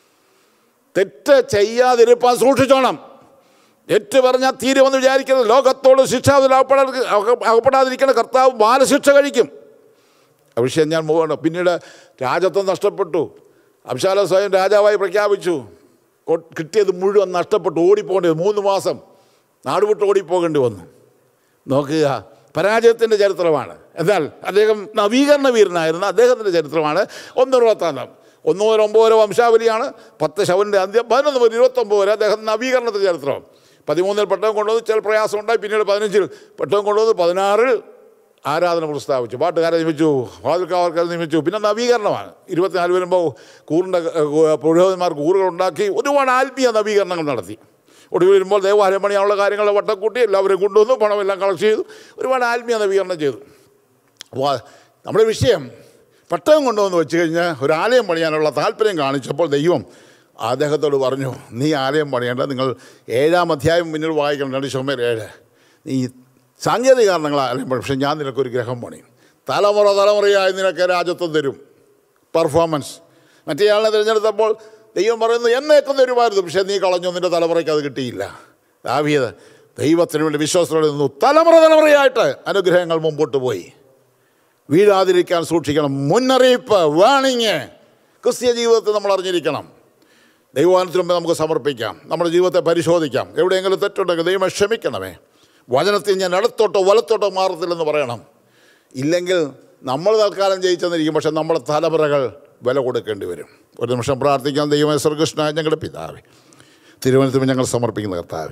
തെറ്റ് ചെയ്യാതിരിപ്പാൻ സൂക്ഷിച്ചോണം തെറ്റ് പറഞ്ഞാൽ തീരുമെന്ന് വിചാരിക്കരുത് ലോകത്തോട് ശിക്ഷാവിൽ അകപ്പെടാ അകപ്പെടാതിരിക്കുന്ന കർത്താവ് ബാലശിക്ഷ കഴിക്കും ആ വിഷയം ഞാൻ പോകണം പിന്നീട് രാജത്വം നഷ്ടപ്പെട്ടു അംശാല സ്വയം രാജാവായി പ്രഖ്യാപിച്ചു കൊ- കിട്ടിയത് മുഴുവൻ നഷ്ടപ്പെട്ടു ഓടിപ്പോകേണ്ടി വന്നു. മൂന്ന് മാസം നാടുവിട്ട് ഓടിപ്പോകേണ്ടി വന്നു നോക്കുക പരാജയത്തിൻ്റെ ചരിത്രമാണ് എന്നാൽ അദ്ദേഹം നവീകരണ വീരനായിരുന്ന അദ്ദേഹത്തിൻ്റെ ചരിത്രമാണ് ഒന്നൂറ് പത്താം ഒന്ന് മുതൽ ഒമ്പത് വരെ വംശാവലിയാണ് പത്ത് ശവൻ്റെ അന്ത്യം പതിനൊന്ന് മുതൽ ഇരുപത്തൊമ്പത് വരെ അദ്ദേഹം നവീകരണത്തിൻ്റെ ചരിത്രം പതിമൂന്നിൽ പെട്ടകം കൊണ്ടുവന്ന് ചില പ്രയാസമുണ്ടായി പിന്നീട് പതിനഞ്ചിൽ പെട്ടകം കൊണ്ടുവന്ന് പതിനാറിൽ ആരാധന പ്രസ്താവിച്ചു പാട്ടുകാരെ നിയമിച്ചു വാതിൽക്കാവർക്കാരെ നിയമിച്ചു പിന്നെ നവീകരണമാണ് ഇരുപത്തിനാല് വരുമ്പോൾ കൂറിൻ്റെ പുരോഹിതന്മാർ കൂറുകൾ ഉണ്ടാക്കി ഒരുപാട് ആത്മീയ നവീകരണങ്ങൾ നടത്തി ഒടുവിൽ വരുമ്പോൾ ദേവാലയം പണിയാനുള്ള കാര്യങ്ങളെ വട്ടക്കൂട്ടി എല്ലാവരെയും കൊണ്ടുവന്നു പണമെല്ലാം കളക്ട് ചെയ്തു ഒരുപാട് ആത്മീയ നവീകരണം ചെയ്തു അപ്പോൾ നമ്മുടെ വിഷയം പട്ടയം കൊണ്ടുവന്ന് വെച്ച് കഴിഞ്ഞ് ഒരു ആലയം പണിയാനുള്ള താല്പര്യം കാണിച്ചപ്പോൾ ദൈവം അദ്ദേഹത്തോട് പറഞ്ഞു നീ ആലയം പണിയേണ്ട നിങ്ങൾ ഏഴാം അധ്യായം പിന്നീട് വായിക്കണം രണ്ട് ശോമേൽ ഏഴ് നീ സാങ്കേതിക കാരണങ്ങൾ ആലയം പണി പക്ഷേ ഞാൻ നിനക്കൊരു ഗ്രഹം പണിയും തലമുറ തലമുറയായി നിനക്ക് രാജ്യത്വം തരും പെർഫോമൻസ് മറ്റേയാളിനെ തിരഞ്ഞെടുത്തപ്പോൾ ദൈവം പറയുന്നു എന്നേക്കും തരുമായിരുന്നു പക്ഷേ നീ കളഞ്ഞു നിൻ്റെ തലമുറയ്ക്ക് അത് കിട്ടിയില്ല ദാവീദ് ദൈവത്തിന് വേണ്ടി വിശ്വാസത്തോടെ നിന്നു തലമുറ തലമുറയായിട്ട് അനുഗ്രഹങ്ങൾ മുമ്പോട്ട് പോയി വീഴാതിരിക്കാൻ സൂക്ഷിക്കണം മുന്നറിയിപ്പ് വാണിങ് ക്രിസ്തീയ ജീവിതത്തിൽ നമ്മൾ അറിഞ്ഞിരിക്കണം ദൈവവാനത്തിന് മുമ്പ് നമുക്ക് സമർപ്പിക്കാം നമ്മുടെ ജീവിതത്തെ പരിശോധിക്കാം എവിടെയെങ്കിലും തെറ്റുണ്ടെങ്കിൽ ദൈവം ക്ഷമിക്കണമേ വചനത്തിൽ ഞാൻ ഇടത്തോട്ടോ വലത്തോട്ടോ മാറത്തില്ലെന്ന് പറയണം ഇല്ലെങ്കിൽ നമ്മൾ തൽക്കാലം ജയിച്ചെന്നിരിക്കും പക്ഷെ നമ്മുടെ തലമുറകൾ വില കൊടുക്കേണ്ടി വരും ഒരു നിമിഷം പ്രാർത്ഥിക്കാം ദൈവമേ ശ്രീകൃഷ്ണ ഞങ്ങളുടെ പിതാവേ തിരുവനന്തപുരം ഞങ്ങൾ സമർപ്പിക്കുന്ന കർത്താവേ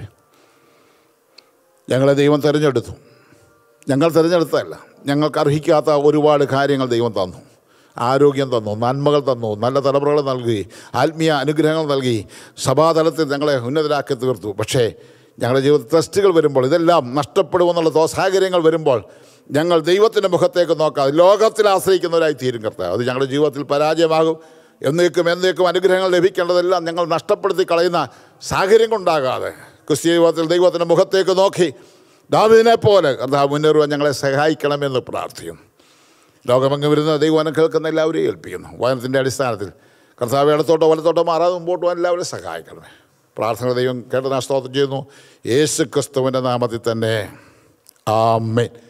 ഞങ്ങളെ ദൈവം തിരഞ്ഞെടുത്തു ഞങ്ങൾ തിരഞ്ഞെടുത്തതല്ല ഞങ്ങൾക്ക് അർഹിക്കാത്ത ഒരുപാട് കാര്യങ്ങൾ ദൈവം തന്നു ആരോഗ്യം തന്നു നന്മകൾ തന്നു നല്ല തലമുറകൾ നൽകി ആത്മീയ അനുഗ്രഹങ്ങൾ നൽകി സഭാതലത്തിൽ ഞങ്ങളെ ഉന്നതരാക്കി തീർത്തു പക്ഷേ ഞങ്ങളുടെ ജീവിതത്തിൽ ടെസ്റ്റുകൾ വരുമ്പോൾ ഇതെല്ലാം നഷ്ടപ്പെടുമെന്നുള്ള ദോസാഹചര്യങ്ങൾ വരുമ്പോൾ ഞങ്ങൾ ദൈവത്തിൻ്റെ മുഖത്തേക്ക് നോക്കാതെ ലോകത്തിൽ ആശ്രയിക്കുന്നവരായി തീരും കർത്താവ് അത് ഞങ്ങളുടെ ജീവിതത്തിൽ പരാജയമാകും എന്നേക്കും എന്നേക്കും അനുഗ്രഹങ്ങൾ ലഭിക്കേണ്ടതെല്ലാം ഞങ്ങൾ നഷ്ടപ്പെടുത്തി കളയുന്ന സാഹചര്യം കൊണ്ടാകാതെ ക്രിസ്തീയ ജീവിതത്തിൽ ദൈവത്തിൻ്റെ മുഖത്തേക്ക് നോക്കി ദാവിദിനെ പോലെ കർത്താവ് മുന്നേറുവാൻ ഞങ്ങളെ സഹായിക്കണമെന്ന് പ്രാർത്ഥിക്കുന്നു ലോകമെങ്ങും വരുന്ന ദൈവവനം കേൾക്കുന്ന എല്ലാവരെയും ഏൽപ്പിക്കുന്നു വചനത്തിൻ്റെ അടിസ്ഥാനത്തിൽ കർത്താവ് ഇടത്തോട്ടോ വലത്തോട്ടോ മാറാതെ മുമ്പോട്ട് പോകാൻ എല്ലാവരെയും സഹായിക്കണമേ പ്രാർത്ഥന ദൈവം കേട്ട സ്തോത്രം ചെയ്യുന്നു യേശു ക്രിസ്തുവിൻ്റെ നാമത്തിൽ തന്നെ ആമേൻ